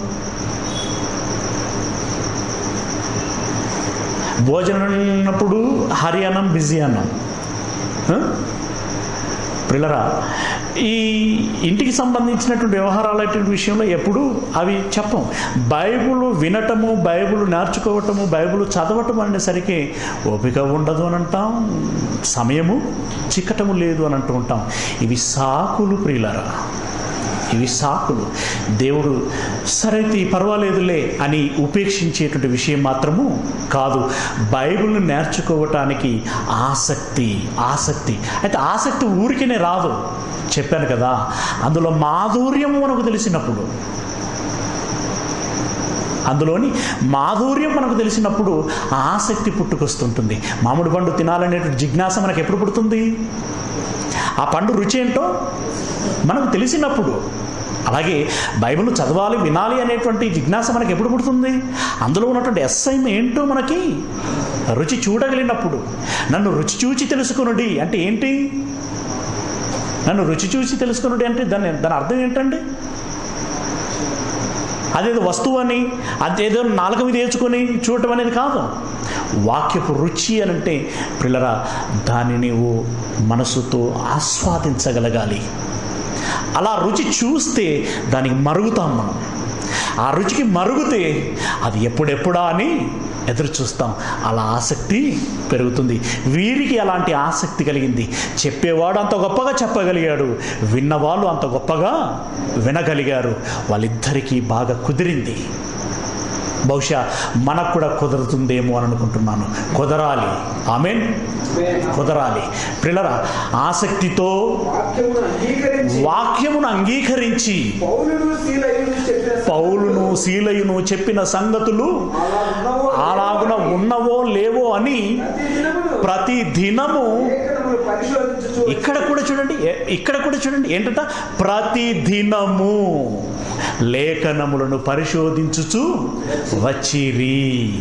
భోజనం ఉన్నప్పుడు హరి అన్నం బిజీ అన్నం ఆ? పిల్లరా ఈ ఇంటికి సంబంధించినటువంటి వ్యవహారాలటువంటి విషయంలో ఎప్పుడు అవి చెప్పం బైబుల్ వినటము బైబుల్ నేర్చుకోవటము బైబుల్ చదవటం అనేసరికి ఓపిక ఉండదు అని అంటాం సమయము చిక్కటము లేదు అని అంటూ ఉంటాం ఇవి సాకులు ప్రియులరా ఇవి సాకులు దేవుడు సరైతే పర్వాలేదులే అని ఉపేక్షించేటువంటి విషయం మాత్రము కాదు బైబిల్ని నేర్చుకోవటానికి ఆసక్తి ఆసక్తి అయితే ఆసక్తి ఊరికనే రాదు చెప్పాను కదా అందులో మాధుర్యము మనకు తెలిసినప్పుడు అందులోని మాధుర్యం మనకు తెలిసినప్పుడు ఆ ఆసక్తి పుట్టుకొస్తుంటుంది మామిడి పండు తినాలనేటువంటి జిజ్ఞాస మనకు ఎప్పుడు పుడుతుంది ఆ పండు రుచి ఏంటో మనకు తెలిసినప్పుడు అలాగే బైబిల్ చదవాలి వినాలి అనేటువంటి జిజ్ఞాస మనకి ఎప్పుడు పుడుతుంది అందులో ఉన్నటువంటి ఎస్ఐం ఏంటో మనకి రుచి చూడగలిగినప్పుడు నన్ను రుచి చూచి తెలుసుకునుడి అంటే ఏంటి నన్ను రుచి చూసి తెలుసుకునుడి అంటే దాని దాని అర్థం ఏంటండి అదేదో వస్తువు అని అదేదో నాలుక మీద వేసుకొని చూడటం అనేది కాదు వాక్యపు రుచి అని అంటే పిల్లరా దాన్ని నీవు మనసుతో ఆస్వాదించగలగాలి అలా రుచి చూస్తే దానికి మరుగుతాం మనం ఆ రుచికి మరుగుతే అది ఎప్పుడెప్పుడా అని ఎదురు చూస్తాం అలా ఆసక్తి పెరుగుతుంది వీరికి అలాంటి ఆసక్తి కలిగింది చెప్పేవాడు అంత గొప్పగా చెప్పగలిగాడు విన్నవాళ్ళు అంత గొప్పగా వినగలిగారు వాళ్ళిద్దరికీ బాగా కుదిరింది బహుశా మనకు కూడా కుదురుతుందేమో అని అనుకుంటున్నాను కుదరాలి ఆమెన్ కుదరాలి పిల్లరా ఆసక్తితో వాక్యమును అంగీకరించి వాక్యమును అంగీకరించి పౌలును శీలయును చెప్పిన పౌలును శీలయును చెప్పిన సంగతులు అలా ఉన్నవో అలాగున ఉన్నవో లేవో అని ప్రతి దినమును ప్రతి దినము లేఖనములు పరిశోధించుచు ఇక్కడ కూడా చూడండి ఎ- ఇక్కడ కూడా చూడండి ఏంటంట ప్రతి దినము లేఖనములను పరిశోధించుచు వచ్చిరి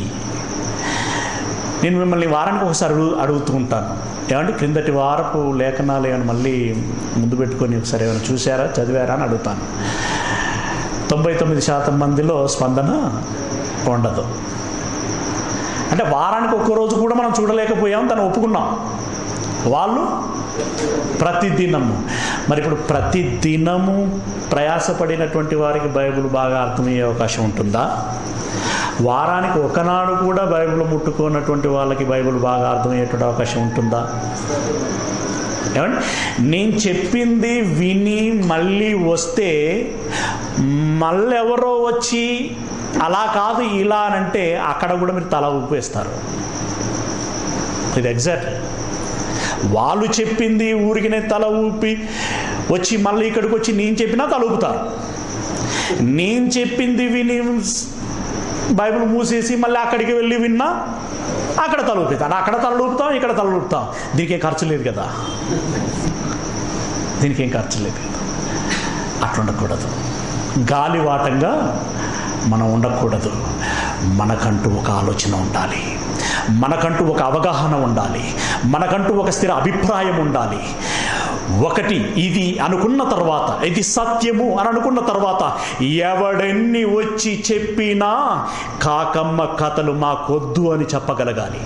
నేను మిమ్మల్ని వారానికి ఒకసారి అడుగు అడుగుతూ ఉంటాను ఏమంటే క్రిందటి వారపు లేఖనాలు ఏమైనా మళ్ళీ ముందు పెట్టుకొని ఒకసారి ఏమైనా చూసారా చదివారా అని అడుగుతాను తొంభై తొమ్మిది శాతం మందిలో స్పందన ఉండదు అంటే వారానికి ఒక్క రోజు కూడా మనం చూడలేకపోయాం దాన్ని ఒప్పుకున్నాం వాళ్ళు ప్రతిదినము మరి ఇప్పుడు ప్రతి దినము ప్రయాసపడినటువంటి వారికి బైబిల్ బాగా అర్థమయ్యే అవకాశం ఉంటుందా వారానికి ఒకనాడు కూడా బైబిల్ ముట్టుకున్నటువంటి వాళ్ళకి బైబిల్ బాగా అర్థమయ్యేటువంటి అవకాశం ఉంటుందా ఏమండి నేను చెప్పింది విని మళ్ళీ వస్తే మళ్ళెవరో వచ్చి అలా కాదు ఇలా అని అంటే అక్కడ కూడా మీరు తల ఊపేస్తారు ఇది ఎగ్జాక్ట్ వాళ్ళు చెప్పింది ఊరికినే తల ఊపి వచ్చి మళ్ళీ ఇక్కడికి వచ్చి నేను చెప్పినా తల ఊపుతారు నేను చెప్పింది విని బైబిల్ మూసేసి మళ్ళీ అక్కడికి వెళ్ళి విన్నా అక్కడ తల ఊపుతాను అక్కడ తల ఊపుతాం ఇక్కడ తల ఊపుతాం దీనికి ఏం ఖర్చు లేదు కదా దీనికి ఏం ఖర్చు లేదు కదా అట్లా ఉండకూడదు గాలివాటంగా మనం ఉండకూడదు మనకంటూ ఒక ఆలోచన ఉండాలి మనకంటూ ఒక అవగాహన ఉండాలి మనకంటూ ఒక స్థిర అభిప్రాయం ఉండాలి ఒకటి ఇది అనుకున్న తర్వాత ఇది సత్యము అని అనుకున్న తర్వాత ఎవడెన్ని వచ్చి చెప్పినా కాకమ్మ కథలు మాకొద్దు అని చెప్పగలగాలి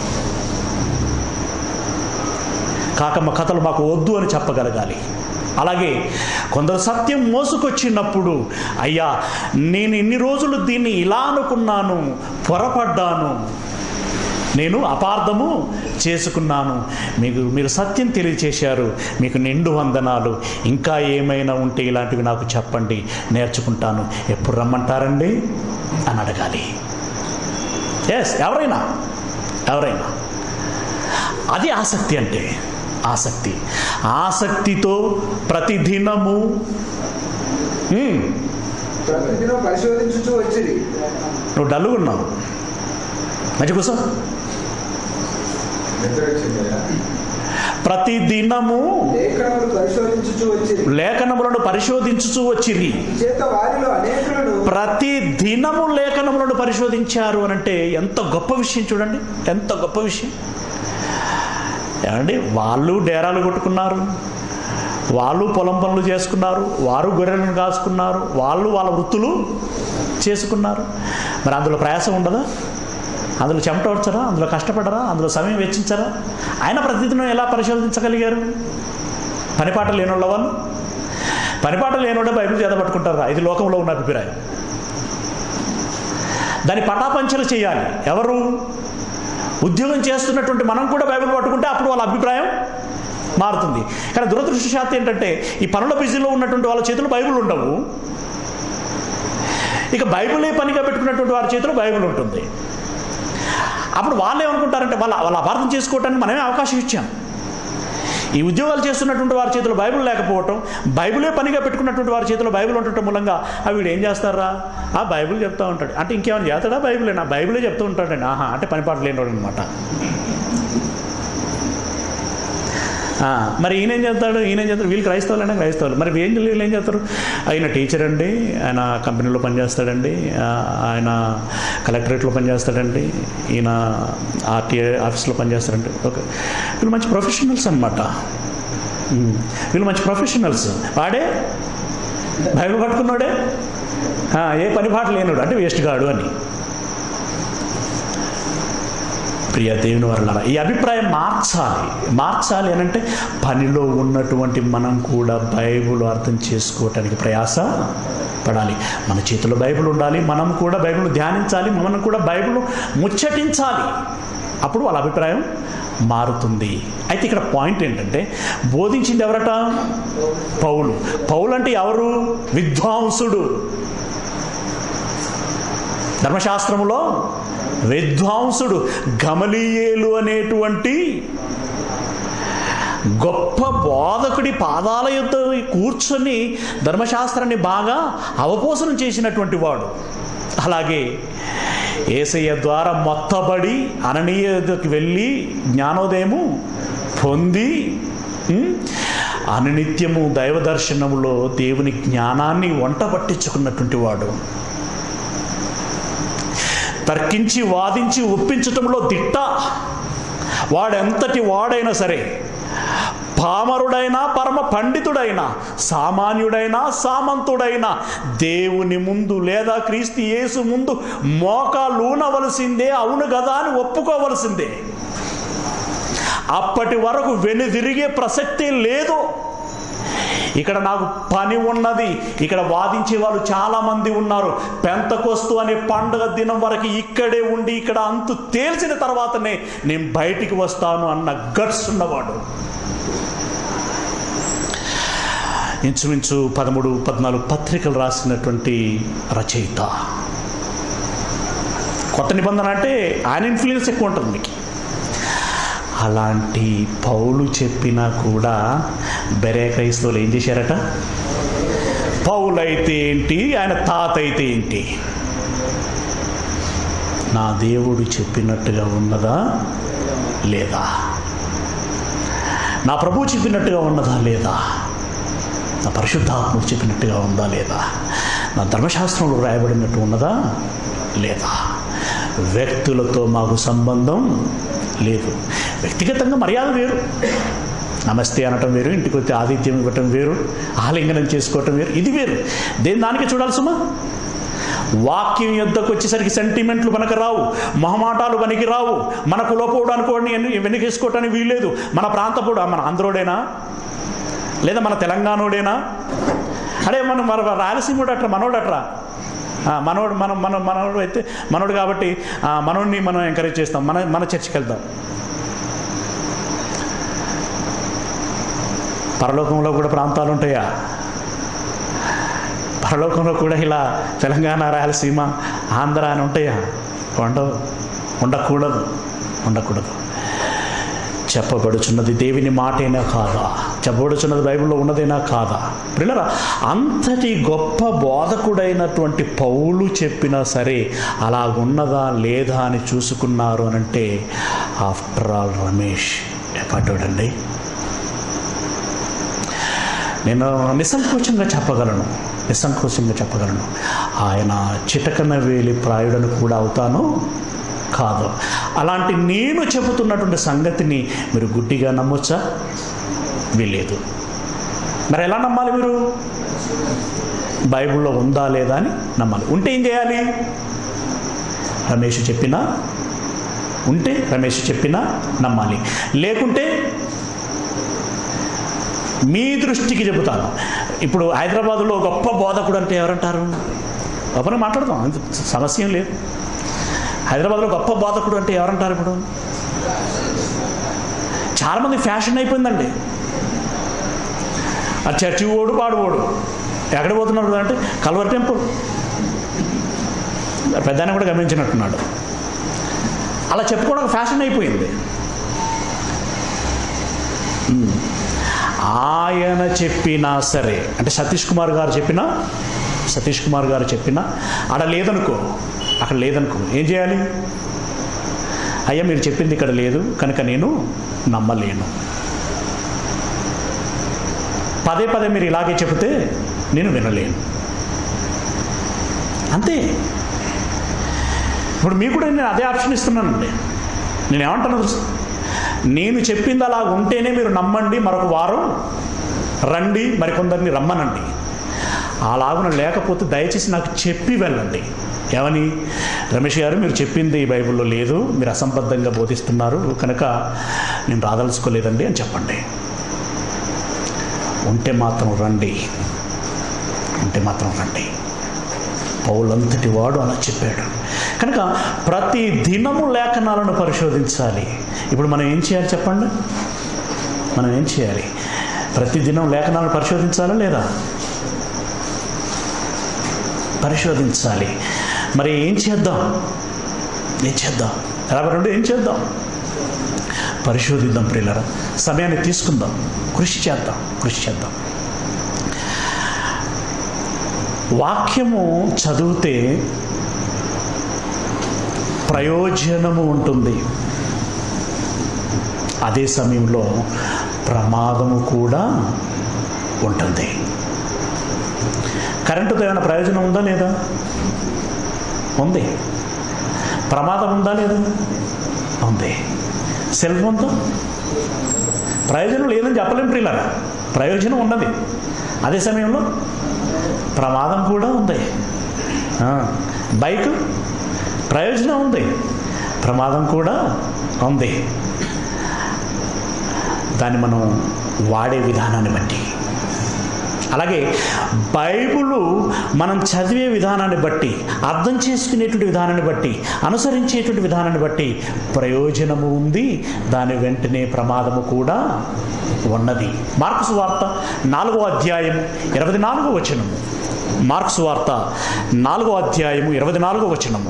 కాకమ్మ కథలు మాకు వద్దు అని చెప్పగలగాలి అలాగే కొందరు సత్యం మోసుకొచ్చినప్పుడు అయ్యా నేను ఇన్ని రోజులు దీన్ని ఇలా అనుకున్నాను పొరపడ్డాను నేను అపార్థము చేసుకున్నాను మీకు మీరు సత్యం తెలియచేశారు మీకు నిండు వందనాలు ఇంకా ఏమైనా ఉంటే ఇలాంటివి నాకు చెప్పండి నేర్చుకుంటాను ఎప్పుడు రమ్మంటారండి అని అడగాలి ఎస్ ఎవరైనా ఎవరైనా అది ఆసక్తి అంటే ఆసక్తి ఆసక్తితో ప్రతిదినము ఉమ్, ప్రతిదినం పరిశోధించుచు వచ్చింది నువ్వు డల్లుగా ఉన్నావు మంచి కూర్చో ప్రతి దినము లేఖనములు పరిశోధించుచు వచ్చింది లేఖనములను పరిశోధించుచూ వచ్చిరి చేత వారిలో అనేకులను ప్రతి దినము లేఖనములను పరిశోధించారు అని అంటే ఎంత గొప్ప విషయం చూడండి ఎంత గొప్ప విషయం ఏమండి వాళ్ళు డేరాలు కొట్టుకున్నారు వాళ్ళు పొలం పనులు చేసుకున్నారు వారు గొర్రెలను కాసుకున్నారు వాళ్ళు వాళ్ళ వృత్తులు చేసుకున్నారు మరి అందులో ప్రయాసం ఉండదా అందులో చెమట వచ్చరా అందులో కష్టపడరా అందులో సమయం వెచ్చించరా ఆయన ప్రతిదినం ఎలా పరిశోధించగలిగారు పనిపాట లేనోళ్ళ వాళ్ళు పనిపాట లేనోడే బైబిల్ చేత పట్టుకుంటారా ఇది లోకంలో ఉన్న అభిప్రాయం దాన్ని పటాపంచలు చేయాలి ఎవరు ఉద్యోగం చేస్తున్నటువంటి మనం కూడా బైబిల్ పట్టుకుంటే అప్పుడు వాళ్ళ అభిప్రాయం మారుతుంది కానీ దురదృష్టశాత్తు ఏంటంటే ఈ పనుల బిజీలో ఉన్నటువంటి వాళ్ళ చేతులు బైబిల్ ఉండవు ఇక బైబిలే పనిగా పెట్టుకున్నటువంటి వారి చేతిలో బైబిల్ ఉంటుంది అప్పుడు వాళ్ళు ఏమనుకుంటారంటే వాళ్ళ వాళ్ళ అపార్థం చేసుకోవటానికి మనమే అవకాశం ఇచ్చాం ఈ ఉద్యోగాలు చేస్తున్నటువంటి వారి చేతిలో బైబిల్ లేకపోవటం బైబిలే పనిగా పెట్టుకున్నటువంటి వారి చేతిలో బైబిల్ ఉండటం మూలంగా ఆ వీడు ఏం చేస్తారా ఆ బైబిల్ చెప్తా ఉంటాడు అంటే ఇంకేమైనా చేస్తాడా బైబిలేనా బైబిలే చెప్తూ ఉంటాడండి ఆహా అంటే పనిపాటు లేనివాడు అనమాట మరి ఈయన ఏం చేస్తాడు ఈయన ఏం చేస్తాడు వీళ్ళు క్రైస్తవులైనా క్రైస్తవులు మరి ఏం వీళ్ళు ఏం చేస్తారు ఆయన టీచర్ అండి ఆయన కంపెనీలో పనిచేస్తాడండి ఆ, ఆయన కలెక్టరేట్లో పనిచేస్తాడండి ఈయన ఆర్టీఐ ఆఫీస్లో పనిచేస్తాడండి ఓకే వీళ్ళు మంచి ప్రొఫెషనల్స్ అనమాట వీళ్ళు మంచి ప్రొఫెషనల్స్ వాడే బైబిల్ పట్టుకున్నాడే ఆ, ఏ పని పాట లేనుడు అంటే వేస్ట్ గాడు అని ప్రియ దేవుని వల్ల ఈ అభిప్రాయం మార్చాలి మార్చాలి అని అంటే పనిలో ఉన్నటువంటి మనం కూడా బైబిల్ అర్థం చేసుకోవటానికి ప్రయాస పడాలి మన చేతిలో బైబిల్ ఉండాలి మనం కూడా బైబిల్ ధ్యానించాలి మనం కూడా బైబిల్ ముచ్చటించాలి అప్పుడు వాళ్ళ అభిప్రాయం మారుతుంది అయితే ఇక్కడ పాయింట్ ఏంటంటే బోధించింది ఎవరట పౌలు పౌలు అంటే ఎవరు విద్వాంసుడు ధర్మశాస్త్రములో విద్వాంసుడు గమలీయేలు అనేటువంటి గొప్ప బోధకుడి పాదాల యొద్ద కూర్చొని ధర్మశాస్త్రాన్ని బాగా అవపోసనం చేసినటువంటి వాడు అలాగే ఏసయ్య ద్వారా మొత్తబడి అననీయతకి వెళ్ళి జ్ఞానోదయము పొంది ఉమ్, అనునిత్యము దైవ దర్శనములో దేవుని జ్ఞానాన్ని వంట పట్టించుకున్నటువంటి వాడు తర్కించి వాదించి ఒప్పించటంలో దిట్ట వాడెంతటి వాడైనా సరే పామరుడైనా పరమ పండితుడైనా సామాన్యుడైనా సామంతుడైనా దేవుని ముందు లేదా క్రీస్తు యేసు ముందు మోకాలూనవలసిందే అవును కదా అని ఒప్పుకోవలసిందే అప్పటి వరకు వెనుదిరిగే ప్రసక్తే లేదు ఇక్కడ నాకు పని ఉన్నది ఇక్కడ వాదించే వాళ్ళు చాలా మంది ఉన్నారు పెంతకొస్తు అనే పండుగ దినం వరకు ఇక్కడే ఉండి ఇక్కడ అంతు తేల్చిన తర్వాతనే నేను బయటికి వస్తాను అన్న గట్స్ ఉన్నవాడు ఇంచుమించు పదమూడు పద్నాలుగు పత్రికలు రాసినటువంటి రచయిత కొత్త నిబంధన అంటే ఆయన ఇన్ఫ్లుయెన్స్ ఎక్కువ ఉంటుంది మీకు అలాంటి పౌలు చెప్పినా కూడా బెరే క్రైస్తవులు ఏం చేశారట పౌలు అయితే ఏంటి ఆయన తాత అయితే ఏంటి నా దేవుడు చెప్పినట్టుగా ఉన్నదా లేదా నా ప్రభు చెప్పినట్టుగా ఉన్నదా లేదా నా పరిశుద్ధాత్మ చెప్పినట్టుగా ఉందా లేదా నా ధర్మశాస్త్రంలో రాయబడినట్టు ఉన్నదా లేదా వ్యక్తులతో మాకు సంబంధం లేదు వ్యక్తిగతంగా మర్యాద వేరు నమస్తే అనటం వేరు ఇంటికి వచ్చి ఆతిథ్యం ఇవ్వటం వేరు ఆలింగనం చేసుకోవటం వేరు ఇది వేరు దేని దానికి చూడాలి సుమా వాక్యం యుద్ధకు వచ్చేసరికి సెంటిమెంట్లు మనకు రావు మొహమాటాలు పనికి రావు మన కులపోడు అనుకోండి వెనకేసుకోవటానికి వీల్లేదు మన ప్రాంతపోడు మన ఆంధ్రోడేనా లేదా మన తెలంగాణోడేనా అడే మనం మన రాయలసీమోడు అట్రా మనోడు అట్రా ఆ, మనోడు మనం మన మనోడు అయితే మనోడు కాబట్టి ఆ, మనోడిని మనం ఎంకరేజ్ చేస్తాం మన మన చర్చికి వెళ్దాం పరలోకంలో కూడా ప్రాంతాలు ఉంటాయా పరలోకంలో కూడా ఇలా తెలంగాణ రాయలసీమ ఆంధ్ర అని ఉంటాయా ఉండవు ఉండకూడదు ఉండకూడదు చెప్పబడుచున్నది దేవుని మాటైనా కాదా చెప్పబడుచున్నది బైబిల్లో ఉన్నదేనా కాదా పిల్లరా అంతటి గొప్ప బోధకుడైనటువంటి పౌలు చెప్పినా సరే అలాగున్నదా లేదా అని చూసుకున్నారు అనంటే ఆఫ్టర్ ఆల్ రమేష్ ఎప్పటోడండి నేను నిస్సంకోచంగా చెప్పగలను నిస్సంకోచంగా చెప్పగలను ఆయన చిటకన వేలి ప్రాయుడను కూడా అవుతాను కాదు అలాంటి నేను చెబుతున్నటువంటి సంగతిని మీరు గుడ్డిగా నమ్మొచ్చా వీలేదు మరి ఎలా నమ్మాలి మీరు బైబిల్లో ఉందా లేదా అని నమ్మాలి ఉంటే ఏం చేయాలి రమేష్ చెప్పినా ఉంటే రమేష్ చెప్పినా నమ్మాలి లేకుంటే మీ దృష్టికి చెబుతాను ఇప్పుడు హైదరాబాదులో గొప్ప బోధకుడు అంటే ఎవరంటారు గొప్పనే మాట్లాడదాం అంత సమస్య ఏం లేదు హైదరాబాద్లో గొప్ప బోధకుడు అంటే ఎవరంటారు ఇప్పుడు చాలామంది ఫ్యాషన్ అయిపోయిందండి ఆ చర్చి ఓడు పాడు ఓడు ఎక్కడ పోతున్నారు అంటే కల్వర్ టెంపుల్ పెద్ద ఆయన కూడా గమనించినట్టున్నాడు అలా చెప్పుకోవడం ఒక ఫ్యాషన్ అయిపోయింది ఉమ్. ఆయన చెప్పినా సరే అంటే సతీష్ కుమార్ గారు చెప్పినా సతీష్ కుమార్ గారు చెప్పినా అక్కడ లేదనుకో అక్కడ లేదనుకో ఏం చేయాలి అయ్యా మీరు చెప్పింది ఇక్కడ లేదు కనుక నేను నమ్మలేను పదే పదే మీరు ఇలాగే చెబితే నేను వినలేను అంతే ఇప్పుడు మీకు కూడా నేను అదే ఆప్షన్ ఇస్తున్నానండి నేను ఏమంటాను తెలుసా? నేను చెప్పింది అలా ఉంటేనే మీరు నమ్మండి మరొక వారం రండి మరికొందరిని రమ్మనండి అలాగున లేకపోతే దయచేసి నాకు చెప్పి వెళ్ళండి ఏమని రమేష్ గారు మీరు చెప్పింది ఈ బైబిల్లో లేదు మీరు అసంబద్ధంగా బోధిస్తున్నారు కనుక నేను రాదలుచుకోలేదండి అని చెప్పండి ఉంటే మాత్రం రండి ఉంటే మాత్రం రండి పౌలంతటి వాడు అలా చెప్పాడు కనుక ప్రతి దినము లేఖనాలను పరిశోధించాలి ఇప్పుడు మనం ఏం చేయాలి చెప్పండి మనం ఏం చేయాలి ప్రతి దినం లేఖనాలను పరిశోధించాలా లేదా పరిశోధించాలి మరి ఏం చేద్దాం ఏం చేద్దాం ఎలా రెండు ఏం చేద్దాం పరిశోధిద్దాం ప్రియులరా సమయాన్ని తీసుకుందాం కృషి చేద్దాం కృషి చేద్దాం వాక్యము చదివితే ప్రయోజనము ఉంటుంది అదే సమయంలో ప్రమాదము కూడా ఉంటుంది కరెంటుతో ఏమైనా ప్రయోజనం ఉందా లేదా ఉంది ప్రమాదం ఉందా లేదా ఉంది సెల్ ఫోన్తో ప్రయోజనం లేదని చెప్పలేం ప్రియులరా ప్రయోజనం ఉన్నది అదే సమయంలో ప్రమాదం కూడా ఉంది ఆ, బైక్ ప్రయోజనం ఉంది ప్రమాదం కూడా ఉంది దాన్ని మనం వాడే విధానాన్ని బట్టి అలాగే బైబులు మనం చదివే విధానాన్ని బట్టి అర్థం చేసుకునేటువంటి విధానాన్ని బట్టి అనుసరించేటువంటి విధానాన్ని బట్టి ప్రయోజనము ఉంది దాని వెంటనే ప్రమాదము కూడా ఉన్నది మార్క్స్ వార్త నాలుగో అధ్యాయం ఇరవై నాలుగో వచనము మార్క్స్ వార్త నాలుగో అధ్యాయము ఇరవై నాలుగో వచనము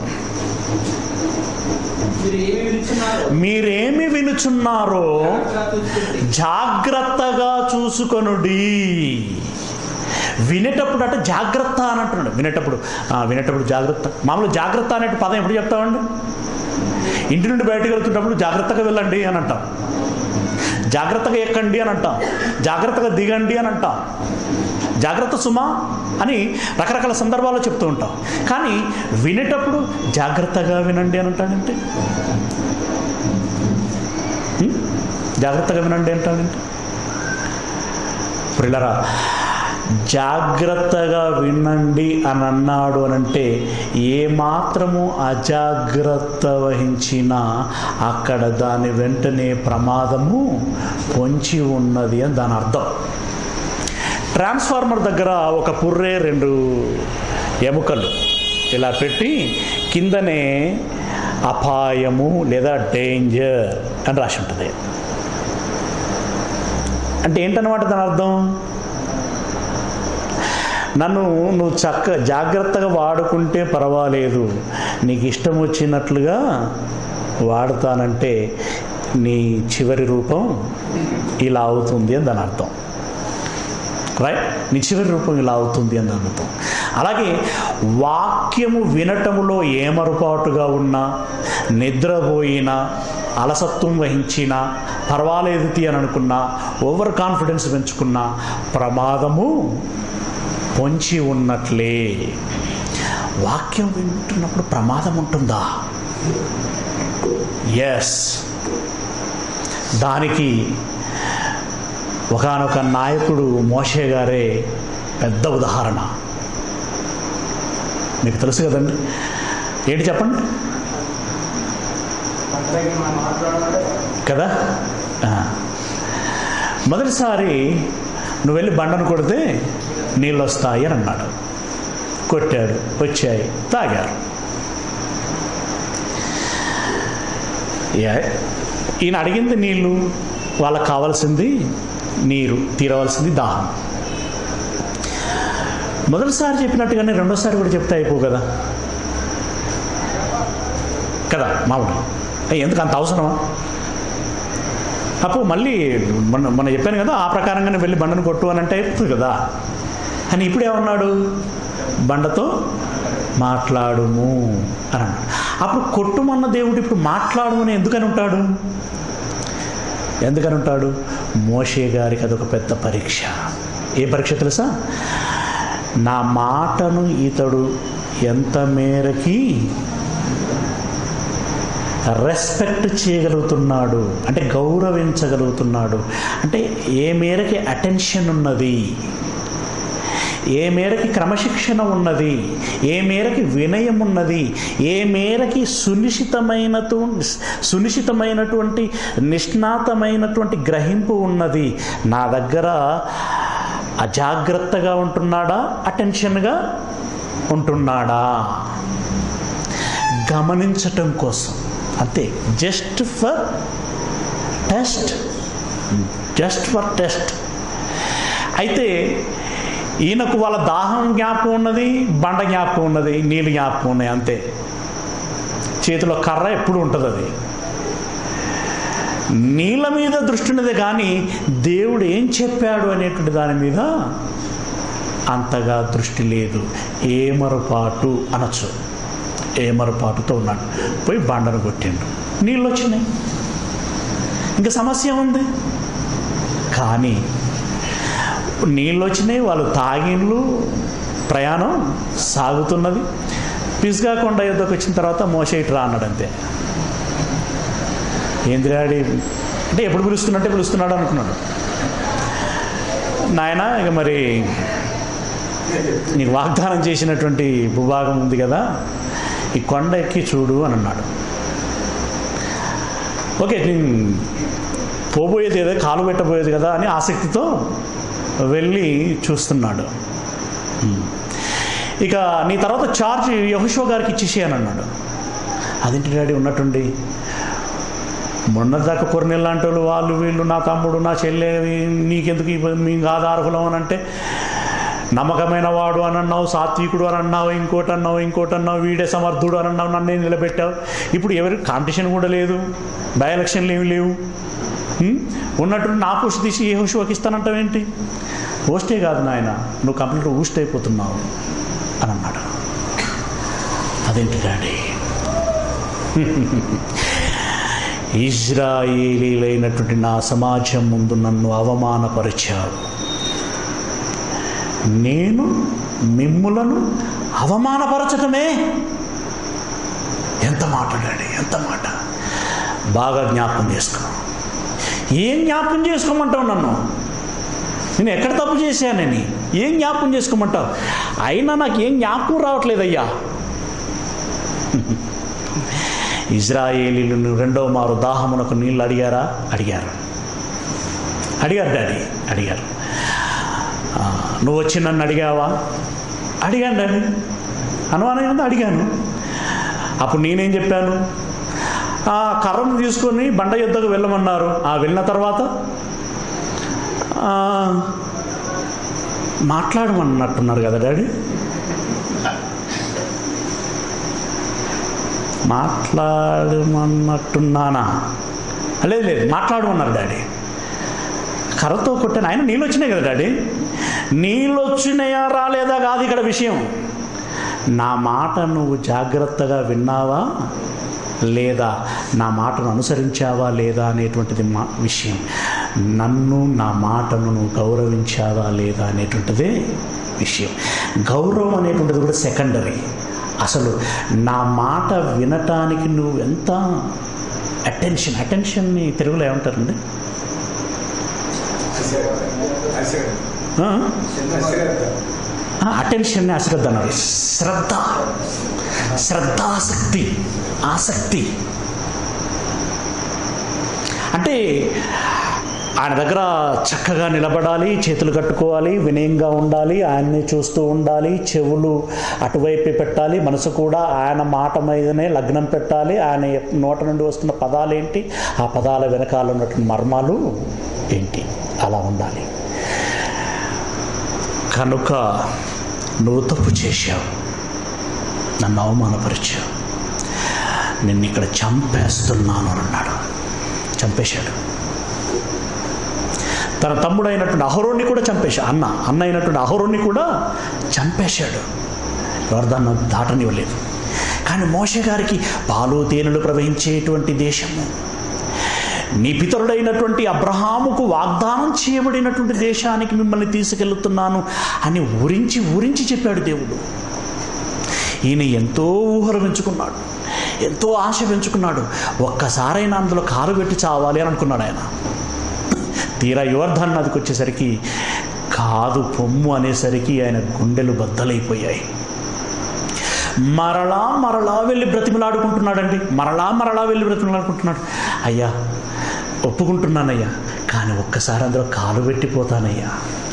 మీరు ఏమి విలుచున్నారో మీరేమి వినుచున్నారో జాగ్రత్తగా చూసుకోండి. జాగ్రత్తగా చూసుకొనుడి వినేటప్పుడు అంటే జాగ్రత్త అని అంటున్నాడు వినేటప్పుడు ఆ, వినేటప్పుడు జాగ్రత్త మామూలు జాగ్రత్త అనే పదం ఎప్పుడు చెప్తామండి ఇంటి నుండి బయటకు వెళ్తున్నప్పుడు జాగ్రత్తగా వెళ్ళండి అని అంటాం జాగ్రత్తగా ఎక్కండి అని అంటాం జాగ్రత్తగా దిగండి అని అంటాం జాగ్రత్త సుమా అని రకరకాల సందర్భాల్లో చెప్తూ ఉంటాం కానీ వినేటప్పుడు జాగ్రత్తగా వినండి అని అంటాడంటే ఉం? జాగ్రత్తగా వినండి అంటాడంటే ప్రిల్లరా జాగ్రత్తగా వినండి అని అన్నాడు అని అంటే ఏమాత్రము అజాగ్రత్త వహించినా అక్కడ దాని వెంటనే ప్రమాదము పొంచి ఉన్నది అని దాని అర్థం ట్రాన్స్ఫార్మర్ దగ్గర ఒక పుర్రే రెండు ఎముకలు ఇలా పెట్టి కిందనే అపాయము లేదా డేంజర్ అని రాసి ఉంటుంది అంటే ఏంటన్నమాట దాని అర్థం నన్ను నువ్వు చక్క జాగ్రత్తగా వాడుకుంటే పర్వాలేదు నీకు ఇష్టం వచ్చినట్లుగా వాడతానంటే నీ చివరి రూపం ఇలా అవుతుంది అని దాని అర్థం రైట్ నీ చివరి రూపం ఇలా అవుతుంది అని దాని అర్థం అలాగే వాక్యము వినటములో ఏమరుపాటుగా ఉన్నా నిద్రపోయినా అలసత్వం వహించినా పర్వాలేదు తీ అని అనుకున్నా ఓవర్ కాన్ఫిడెన్స్ పెంచుకున్నా ప్రమాదము పొంచి ఉన్నట్లే వాక్యం వింటున్నప్పుడు ప్రమాదం ఉంటుందా ఎస్ దానికి ఒకానొక నాయకుడు మోషే గారే పెద్ద ఉదాహరణ మీకు తెలుసు కదండి ఏంటి చెప్పండి అంతకి మనం మాట్లాడాలంటే కదా ఆ. మొదటిసారి నువ్వు వెళ్ళి బండను కొడితే నీళ్ళు వస్తాయి అని అన్నాడు కొట్టాడు వచ్చాయి తాగారు ఏ- ఈయన అడిగింది నీళ్ళు వాళ్ళకి కావాల్సింది నీరు తీరవలసింది దాహం మొదటిసారి చెప్పినట్టుగానే రెండోసారి కూడా చెప్తే అయిపో కదా కదా మామూలు ఏ, ఎందుకు అంత అవసరమా అప్పుడు మళ్ళీ మొన్న మొన్న చెప్పాను కదా ఆ ప్రకారంగానే వెళ్ళి బండను కొట్టు అని అంటే అయిపోతుంది కదా అని ఇప్పుడు ఏమన్నాడు బండతో మాట్లాడుము అని అన్నాడు అప్పుడు కొట్టుమన్న దేవుడు ఇప్పుడు మాట్లాడుమని ఎందుకని ఉంటాడు ఎందుకని ఉంటాడు మోషే గారికి అదొక పెద్ద పరీక్ష ఏ పరీక్ష తెలుసా నా మాటను ఇతడు ఎంత మేరకి రెస్పెక్ట్ చేయగలుగుతున్నాడు అంటే గౌరవించగలుగుతున్నాడు అంటే ఏ మేరకి అటెన్షన్ ఉన్నది ఏ మేరకి క్రమశిక్షణ ఉన్నది ఏ మేరకి వినయం ఉన్నది ఏ మేరకి సునిశ్చితమైనటు సునిశ్చితమైనటువంటి నిష్ణాతమైనటువంటి గ్రహింపు ఉన్నది నా దగ్గర అజాగ్రత్తగా ఉంటున్నాడా అటెన్షన్గా ఉంటున్నాడా గమనించటం కోసం అంతే just for test just for test అయితే ఈయనకు వాళ్ళ దాహం జ్ఞాపకం ఉన్నది బండ జ్ఞాపకం ఉన్నది నీళ్ళు జ్ఞాపకం ఉన్నాయి అంతే చేతిలో కర్ర ఎప్పుడు ఉంటుంది అది నీళ్ళ మీద దృష్టి ఉన్నది కానీ దేవుడు ఏం చెప్పాడు అనేటువంటి దాని మీద అంతగా దృష్టి లేదు ఏమరపాటు అనొచ్చు ఏమరపాటుతో ఉన్నాడు పోయి బండను కొట్టిండు నీళ్ళు వచ్చినాయి ఇంకా సమస్య ఉంది కానీ నీళ్ళు వచ్చినాయి వాళ్ళు తాగిన్లు ప్రయాణం సాగుతున్నది పిజ్గా కొండ యుద్ధకు వచ్చిన తర్వాత మోసే ఇటు రా అన్నాడు అంతే ఏంది డాడీ అంటే ఎప్పుడు పిలుస్తున్నట్టే పిలుస్తున్నాడు అనుకున్నాడు నాయన ఇక మరి నీకు వాగ్దానం చేసినటువంటి భూభాగం ఉంది కదా ఈ కొండ ఎక్కి చూడు అని అన్నాడు ఓకే నేను పోబోయేది ఏదో కాలు పెట్టబోయేది కదా అని ఆసక్తితో వెళ్ళి చూస్తున్నాడు ఉమ్. ఇక నీ తర్వాత చార్జ్ యహోషో గారికి ఇచ్చేసేయని అన్నాడు అదేంటి డాడీ ఉన్నట్టుండి మొన్నదాకా కొరనెల లాంటి వాళ్ళు వాళ్ళు వీళ్ళు నా తమ్ముడు నా చెల్లె నీకెందుకు ఇవ్వ- మీ ఆధారకులం అని అంటే నమ్మకమైన వాడు అని అన్నావు సాత్వికుడు అని అన్నావు ఇంకోటి అన్నావు ఇంకోటి అన్నావు వీడే సమర్థుడు అని అన్నావు నన్నే నిలబెట్టావు ఇప్పుడు ఎవరికి కాంపిటీషన్ కూడా లేదు బై ఎలక్షన్లు ఏమి లేవు హ్మ్? ఉన్నట్టు నా పోస్ట్ తీసి ఏ హోషువాకి ఇస్తానంటావేంటి పోస్టే కాదు నాయన నువ్వు కంప్లీట్ ఊస్ట్ అయిపోతున్నావు అని అన్నాడు అదేంటి డాడీ ఇజ్రాయేలీలైనటువంటి నా సమాజం ముందు నన్ను అవమానపరిచావు నేను మిమ్ములను అవమానపరచటమే ఎంత మాట్లాడాడు ఎంత మాట బాగా జ్ఞాపకం చేసుకో ఏం జ్ఞాపకం చేసుకోమంటావు నన్ను నేను ఎక్కడ తప్పు చేశానని ఏం జ్ఞాపకం చేసుకోమంటావు అయినా నాకు ఏం జ్ఞాపకం రావట్లేదయ్యా ఇజ్రాయేలీలను రెండవ మారు దాహమునకు నీళ్ళు అడిగారా అడిగారు అడిగారు డాడీ అడిగారు ఆ, నువ్వు వచ్చి నన్ను అడిగావా అడిగాను డాడీ అనుమానం అడిగాను అప్పుడు నేనేం చెప్పాను ఆ కర్రను తీసుకొని బండ యుద్ధకు వెళ్ళమన్నారు ఆ వెళ్ళిన తర్వాత ఆ, మాట్లాడమన్నట్టున్నారు కదా డాడీ మాట్లాడమన్నట్టున్నానా లేదు లేదు మాట్లాడమన్నారు డాడీ కర్రతో కొట్టాను ఆయన నీళ్ళు వచ్చినాయి కదా డాడీ నీళ్ళు వచ్చినాయా రాలేదా కాదు ఇక్కడ విషయం నా మాట నువ్వు జాగ్రత్తగా విన్నావా లేదా నా మాటను అనుసరించావా లేదా అనేటువంటిది మా విషయం నన్ను నా మాటను నువ్వు గౌరవించావా లేదా అనేటువంటిదే విషయం గౌరవం అనేటువంటిది కూడా సెకండరీ అసలు నా మాట వినటానికి నువ్వు ఎంత అటెన్షన్ అటెన్షన్ని తెలుగులో ఏమంటారండి అటెన్షన్ని అశ్రద్ధ అన్నారు శ్రద్ధ శ్రద్ధాసక్తి ఆసక్తి అంటే ఆయన దగ్గర చక్కగా నిలబడాలి చేతులు కట్టుకోవాలి వినయంగా ఉండాలి ఆయన్ని చూస్తూ ఉండాలి చెవులు అటువైపే పెట్టాలి మనసు కూడా ఆయన మాట మీదనే లగ్నం పెట్టాలి ఆయన నోట నుండి వస్తున్న పదాలు ఏంటి ఆ పదాల వెనకాల ఉన్నటువంటి మర్మాలు ఏంటి అలా ఉండాలి కనుక నువ్వు తప్పు చేశావు నన్ను అవమానపరిచావు నిన్ను ఇక్కడ చంపేస్తున్నాను అని అన్నాడు చంపేశాడు తన తమ్ముడైనటువంటి అహరోన్ని కూడా చంపేశాడు అన్న అన్న అయినటువంటి అహరోన్ని కూడా చంపేశాడు యోర్దాన్ని దాటనివ్వలేదు కానీ మోష గారికి పాలు తేనెలు ప్రవహించేటువంటి దేశము నీ పితరుడైనటువంటి అబ్రహాముకు వాగ్దానం చేయబడినటువంటి దేశానికి మిమ్మల్ని తీసుకెళ్తున్నాను అని ఊరించి ఊరించి చెప్పాడు దేవుడు ఈయన ఎంతో ఊహర పెంచుకున్నాడు ఎంతో ఆశ పెంచుకున్నాడు ఒక్కసారైనా అందులో కారు పెట్టి చావాలి అని అనుకున్నాడు ఆయన తీరా యువర్ధన్ నదికి వచ్చేసరికి కాదు పొమ్ము అనేసరికి ఆయన గుండెలు బద్దలైపోయాయి మరలా మరలా వెళ్ళి బ్రతిమలాడుకుంటున్నాడండి మరలా మరలా వెళ్ళి బ్రతిమలాడుకుంటున్నాడు అయ్యా ఒప్పుకుంటున్నానయ్యా కానీ ఒక్కసారి అందులో కాలు పెట్టిపోతానయ్యా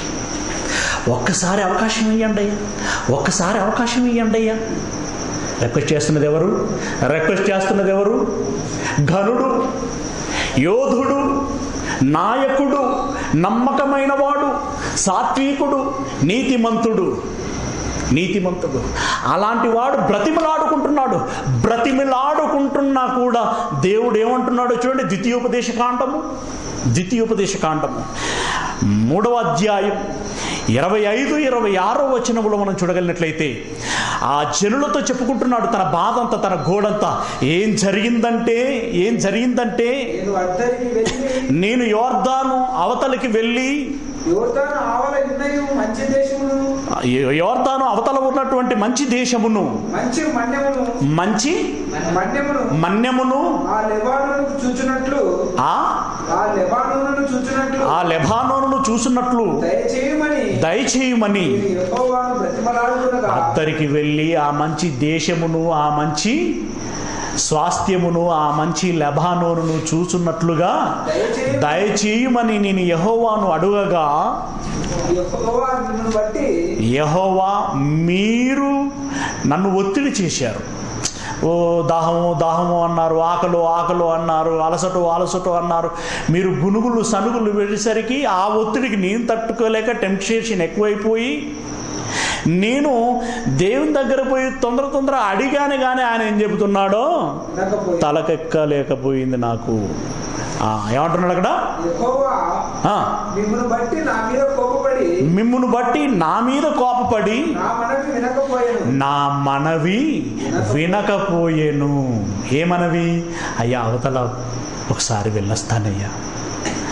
ఒక్కసారి అవకాశం ఇవ్వండి అయ్యా ఒక్కసారి అవకాశం ఇవ్వండి అయ్యా రిక్వెస్ట్ చేస్తున్నది ఎవరు రిక్వెస్ట్ చేస్తున్నది ఎవరు ఘనుడు యోధుడు నాయకుడు నమ్మకమైన వాడు సాత్వికుడు నీతిమంతుడు నీతిమంతుడు అలాంటి వాడు బ్రతిమలాడుకుంటున్నాడు బ్రతిమలాడుకుంటున్నా కూడా దేవుడు ఏమంటున్నాడో చూడండి ద్వితీయోపదేశ కాండము ద్వితీయోపదేశ కాండము మూడవ అధ్యాయం ఇరవై ఐదు ఇరవై ఆరో వచనములో మనం చూడగలిగినట్లయితే ఆ జనులతో చెప్పుకుంటున్నాడు తన బాధ అంతా తన గోడంతా ఏం జరిగిందంటే ఏం జరిగిందంటే నేను అద్దరికి వెళ్ళి నేను యోర్దాను అవతలికి వెళ్ళి యోర్దాను ఆవల ఇన్నయు మంచి దేశమును యోర్దాను అవతల ఉన్నటువంటి మంచి దేశమును మంచి మన్యమును మంచి మన్యమును మన్యమును ఆ లెబానోను చూచున్నట్లు ఆ ఆ లెబానోను చూచున్నట్లు ఆ లెబానోను చూసినట్లు దయచేయమని దయచేయమని నేను యెహోవాను బ్రతిమలాడుకునగా అద్దరికి వెళ్ళి ఆ మంచి దేశమును ఆ మంచి స్వాస్థ్యమును ఆ మంచి లెబానోను చూచున్నట్లుగా దయచేయమని నేను యహోవాను అడుగగా యెహోవా నిన్ను బట్టి యహోవా మీరు నన్ను ఒత్తిడి చేశారు ఓ దాహము దాహము అన్నారు ఆకలు ఆకలు అన్నారు అలసట అలసట అన్నారు మీరు గునుగులు సనుగులు వెళ్ళేసరికి ఆ ఒత్తిడికి నేను తట్టుకోలేక టెంప్టేషన్ ఎక్కువైపోయి నేను దేవుని దగ్గర పోయి తొందర తొందర అడిగాను కానీ ఆయన ఏం చెబుతున్నాడో వినకపోయి తలకెక్కలేకపోయింది నాకు ఆ, ఏమంటున్నాడు అక్కడ యెహోవా ఆ, మిమ్మల్ని బట్టి నా మీద కోపపడి మిమ్మును బట్టి నా మీద కోపపడి నా మనవి వినకపోయాను నా మనవి వినకపోయేను ఏ మనవి అయ్యా అవతల ఒకసారి వెళ్ళొస్తానయ్యా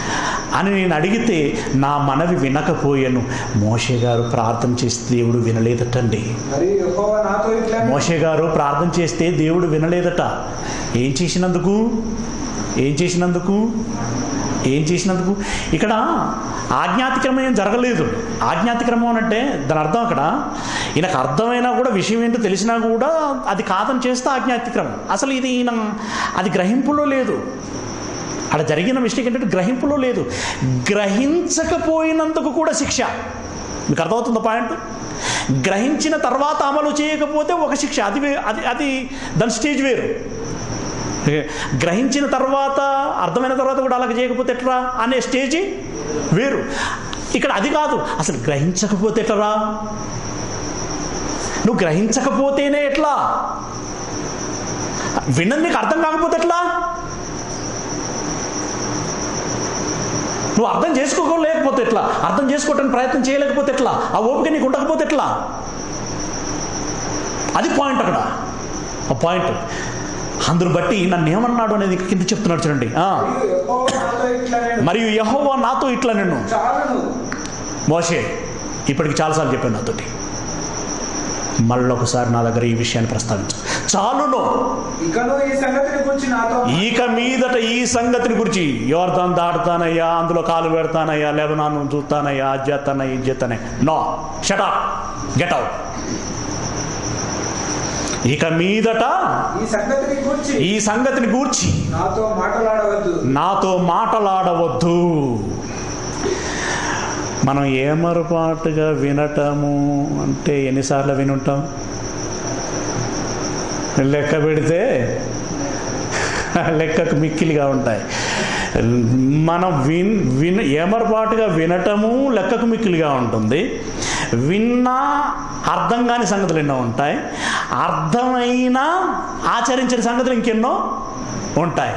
అని నేను అడిగితే నా మనవి వినకపోయాను మోషే గారు ప్రార్థన చేస్తే దేవుడు వినలేదటండి మరియు యెహోవా నాతో ఇట్లా మోషే గారు ప్రార్థన చేస్తే దేవుడు వినలేదట ఏం చేసినందుకు ఏం చేసినందుకు ఏం చేసినందుకు ఇక్కడ ఆజ్ఞాతిక్రమం ఏం జరగలేదు ఆజ్ఞాతిక్రమం అని అంటే దాని అర్థం అక్కడ ఈయనకు అర్థమైనా కూడా విషయం ఏంటో తెలిసినా కూడా అది కాదని చేస్తే ఆజ్ఞాతిక్రమం అసలు ఇది ఈయన అది గ్రహింపులో లేదు అక్కడ జరిగిన మిస్టేక్ ఏంటంటే గ్రహింపులో లేదు గ్రహించకపోయినందుకు కూడా శిక్ష మీకు అర్థమవుతుందా పాయింట్ గ్రహించిన తర్వాత అమలు చేయకపోతే ఒక శిక్ష అది వే- అది అది దాని స్టేజ్ వేరు గ్రహించిన తర్వాత అర్థమైన తర్వాత కూడా అలాగ చేయకపోతే ఎట్లా అనే స్టేజ్ వేరు ఇక్కడ అది కాదు అసలు గ్రహించకపోతే ఎట్లరా నువ్వు గ్రహించకపోతేనే ఎట్లా విన్నది నీకు అర్థం కాకపోతే ఎట్లా నువ్వు అర్థం చేసుకోలేకపోతే ఎట్లా అర్థం చేసుకోవటానికి ప్రయత్నం చేయలేకపోతే ఎట్లా ఆ ఓపిక నీకు ఉండకపోతే ఎట్లా అది పాయింట్ అక్కడ ఆ పాయింట్ అందును బట్టి నన్ను ఏమన్నాడు అనేది ఇంకా కింద చెప్తున్నాడు చూడండి ఆ, మరియు యెహోవా నాతో ఇట్లా నేను మరియు యహోవా నాతో ఇట్లా నిన్ను చాలును మోషే ఇప్పటికి చాలాసార్లు చెప్పాను నాతోటి మళ్ళీ ఒకసారి నా దగ్గర ఈ విషయాన్ని ప్రస్తావించు చాలును ఇకను ఈ సంగతిని గురించి నాతో ఇక మీదట ఈ సంగతిని గురించి యోర్దాన్ దాటుతానయ్యా అందులో కాలు పెడతానయ్యా లెబనాను చూస్తానయ్యా అది చేస్తానయ్యా ఇది చేస్తానయ్యా నో షటా గెట్ అవుట్ ఇక మీదట ఈ సంగతిని గురించి ఈ సంగతిని గూర్చి నాతో మాట్లాడవద్దు నాతో మాటలాడవద్దు మనం ఏమరపాటుగా వినటము అంటే ఎన్నిసార్లు వినుంటాం లెక్క పెడితే లెక్కకు మిక్కిలిగా ఉంటాయి మనం విన్ విన్ ఏమరపాటుగా వినటము లెక్కకు మిక్కిలిగా ఉంటుంది విన్నా అర్థం కాని సంగతులు ఎన్నో ఉంటాయి అర్థమైన ఆచరించిన సంగతులు ఇంకెన్నో ఉంటాయి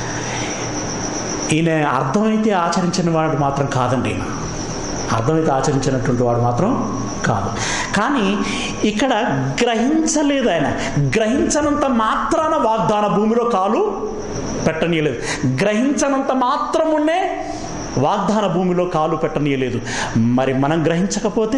ఈయన అర్థమైతే ఆచరించిన వాడు మాత్రం కాదండి ఈయన అర్థమైతే ఆచరించినటువంటి వాడు మాత్రం కాదు కానీ ఇక్కడ గ్రహించలేదు ఆయన గ్రహించనంత మాత్రాన వాగ్దాన భూమిలో కాలు పెట్టనీయలేదు గ్రహించనంత మాత్రమునే వాగ్దాన భూమిలో కాలు పెట్టనీయలేదు మరి మనం గ్రహించకపోతే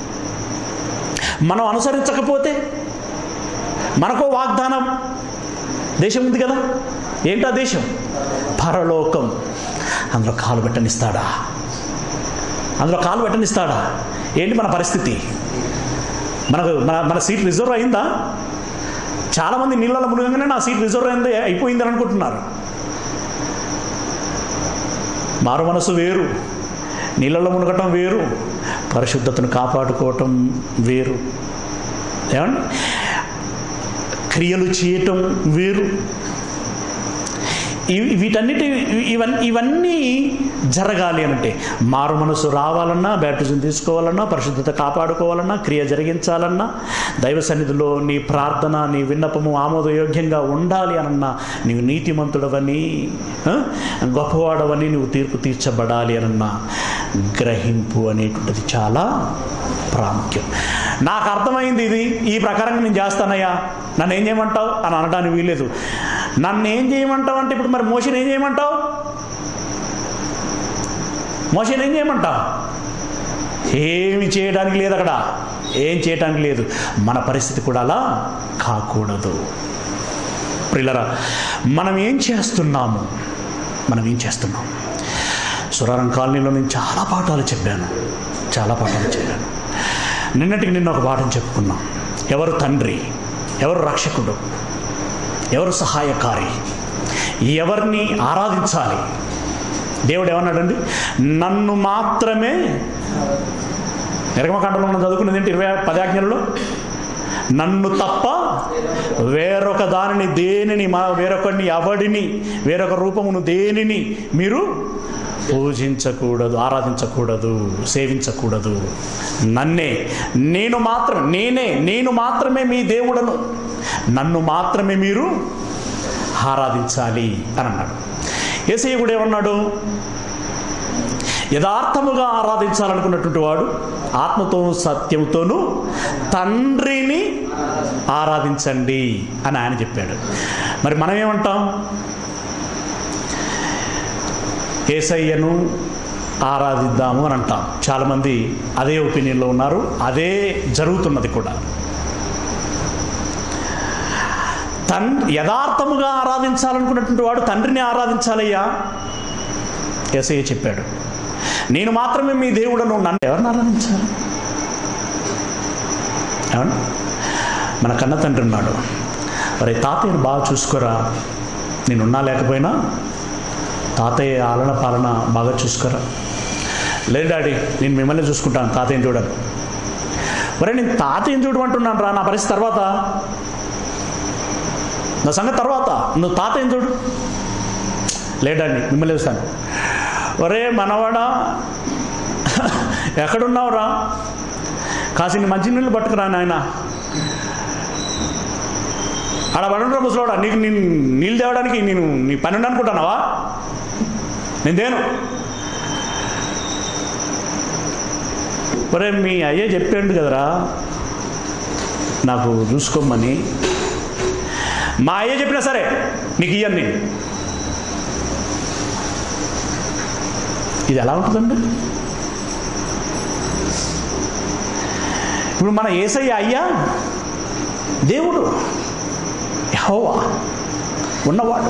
మనం అనుసరించకపోతే మనకో వాగ్దానం దేశం ఉంది కదా ఏంటా దేశం పరలోకం అందులో కాలు పెట్టనిస్తాడా అందులో కాలు పెట్టనిస్తాడా ఏంటి మన పరిస్థితి మనకు మన మన సీట్ రిజర్వ్ అయిందా చాలామంది నీళ్ళలో మునగంగానే నా సీట్ రిజర్వ్ అయింది అయిపోయిందని అనుకుంటున్నారు మారు మనసు వేరు నీళ్ళలో మునగటం వేరు పరిశుద్ధతను కాపాడుకోవటం వేరు ఏమండి క్రియలు చేయటం వేరు ఇవి వీటన్నిటి ఇవన్నీ ఇవన్నీ జరగాలి అంటే మారు మనసు రావాలన్నా బ్యాప్టిజం తీసుకోవాలన్నా పరిశుద్ధత కాపాడుకోవాలన్నా క్రియ జరిగించాలన్నా దైవ సన్నిధిలో నీ ప్రార్థన నీ విన్నపము ఆమోదయోగ్యంగా ఉండాలి అనన్నా నీవు నీతిమంతుడవని ఆ, గొప్పవాడవని నువ్వు తీర్పు తీర్చబడాలి అనన్నా గ్రహింపు అనేటువంటిది చాలా ప్రాముఖ్యం నాకు అర్థమైంది ఇది ఈ ప్రకారంగా నేను చేస్తానయ్యా నన్ను ఏం చేయమంటావు అని అనడానికి వీలేదు నన్ను ఏం చేయమంటావు అంటే ఇప్పుడు మరి మోషన్ ఏం చేయమంటావు మోషన్ ఏం చేయమంటావు ఏమి చేయడానికి లేదు అక్కడ ఏం చేయడానికి లేదు మన పరిస్థితి కూడా అలా కాకూడదు ప్రిల్లరా మనం ఏం చేస్తున్నాము మనం ఏం చేస్తున్నాం సురారం కాలనీలో నేను చాలా పాఠాలు చెప్పాను చాలా పాఠాలు చెప్పాను నిన్నటికి నిన్న ఒక పాఠం చెప్పుకున్నాం ఎవరు తండ్రి ఎవరు రక్షకుడు ఎవరు సహాయకారి ఎవరిని ఆరాధించాలి దేవుడు ఏమన్నాడండి నన్ను మాత్రమే నిర్గమకాండంలో మనం చదువుకున్నది ఏంటి ఇరవై పదాజ్ఞలలో నన్ను తప్ప వేరొక దానిని దేనిని మా వేరొకరిని ఎవడిని వేరొక రూపమును దేనిని మీరు పూజించకూడదు ఆరాధించకూడదు సేవించకూడదు నన్నే నేను మాత్రం నేనే నేను మాత్రమే మీ దేవుడను నన్ను మాత్రమే మీరు ఆరాధించాలి అని అన్నాడు ఏసయ్య కూడా ఏమన్నాడు యథార్థముగా ఆరాధించాలనుకున్నటువంటి వాడు ఆత్మతో సత్యంతోనూ తండ్రిని ఆరాధించండి అని ఆయన చెప్పాడు మరి మనం ఏమంటాం ఏసయ్యను ఆరాధిద్దాము అని అంటాం చాలామంది అదే ఒపీనియన్లో ఉన్నారు అదే జరుగుతున్నది కూడా తన్ యథార్థముగా ఆరాధించాలనుకున్నటువంటి వాడు తండ్రిని ఆరాధించాలయ్యా ఎస్ఐ చెప్పాడు నేను మాత్రమే మీ దేవుడను నన్ను ఎవరిని ఆరాధించాలి ఏమన్నా మన కన్న తండ్రి ఉన్నాడు మరి తాతయ్యను బాగా చూసుకోరా నేనున్నా లేకపోయినా తాతయ్య ఆలన పాలన బాగా చూసుకోరా లేదు డాడీ నేను మిమ్మల్ని చూసుకుంటాను తాతయ్యని చూడను మరి నేను తాతయ్యని చూడమంటున్నాను రా నా పరిస్థితి తర్వాత నా సంగతి తర్వాత నువ్వు తాతయ్యని చూడు లేడండి మిమ్మల్ని చూస్తాను ఒరే మనవాడా ఎక్కడున్నావురా కాసిన మంచినీళ్ళు పట్టుకురా నాయన ఆడ పడుండ్రా ముసలోడా నీకు నేను నీళ్ళు తేవడానికి నేను నీ పని ఉంది అనుకుంటున్నావా నేను దేను ఒరే మీ అయ్యే చెప్పాడు కదరా నాకు చూసుకోమని మా అయ్య చెప్పినా సరే నీకు ఇయ్యను నేను ఇది ఎలా ఉంటుందండి ఇప్పుడు మన ఏసయ్య అయ్యా దేవుడు యెహోవా ఉన్నవాడు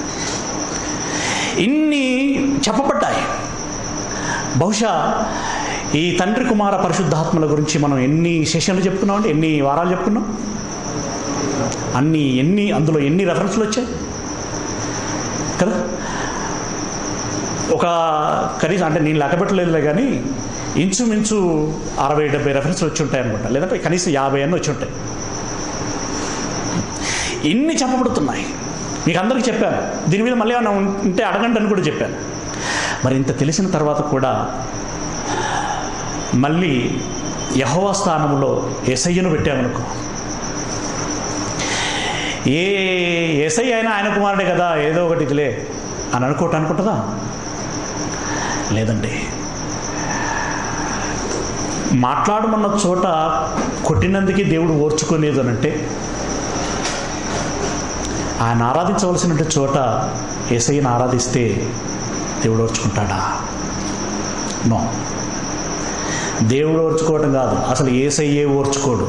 ఇన్ని చెప్పబడ్డాయి బహుశా ఈ తండ్రి కుమార పరిశుద్ధాత్మల గురించి మనం ఎన్ని సెషన్లు చెప్పుకున్నాం అంటే ఎన్ని వారాలు చెప్పుకున్నాం అన్ని ఎన్ని అందులో ఎన్ని రెఫరెన్స్లు వచ్చాయి కదా ఒక కనీసం అంటే నేను లెక్క పెట్టలేదులే కానీ ఇంచుమించు అరవై డెబ్బై రెఫరెన్స్లు వచ్చి ఉంటాయి అనుకుంటా లేదంటే కనీసం యాభై అన్నీ వచ్చి ఉంటాయి ఇన్ని చెప్పబడుతున్నాయి మీకు అందరికీ చెప్పాను దీని మీద మళ్ళీ ఏమైనా ఉంటే అడగండి అని కూడా చెప్పాను మరి ఇంత తెలిసిన తర్వాత కూడా మళ్ళీ యహోవా స్థానంలో ఎసయ్యను పెట్టామనుకో ఏ ఎసై అయినా ఆయన కుమారుడే కదా ఏదో ఒకటి ఇదిలే అని అనుకోవటం అనుకుంటుందా లేదండి మాట్లాడమన్న చోట కొట్టినందుకే దేవుడు ఓర్చుకోలేదు అని అంటే ఆయన ఆరాధించవలసిన చోట ఏసయ్యను ఆరాధిస్తే దేవుడు ఓర్చుకుంటాడా నో దేవుడు ఓర్చుకోవడం కాదు అసలు ఏసయ్యే ఓర్చుకోడు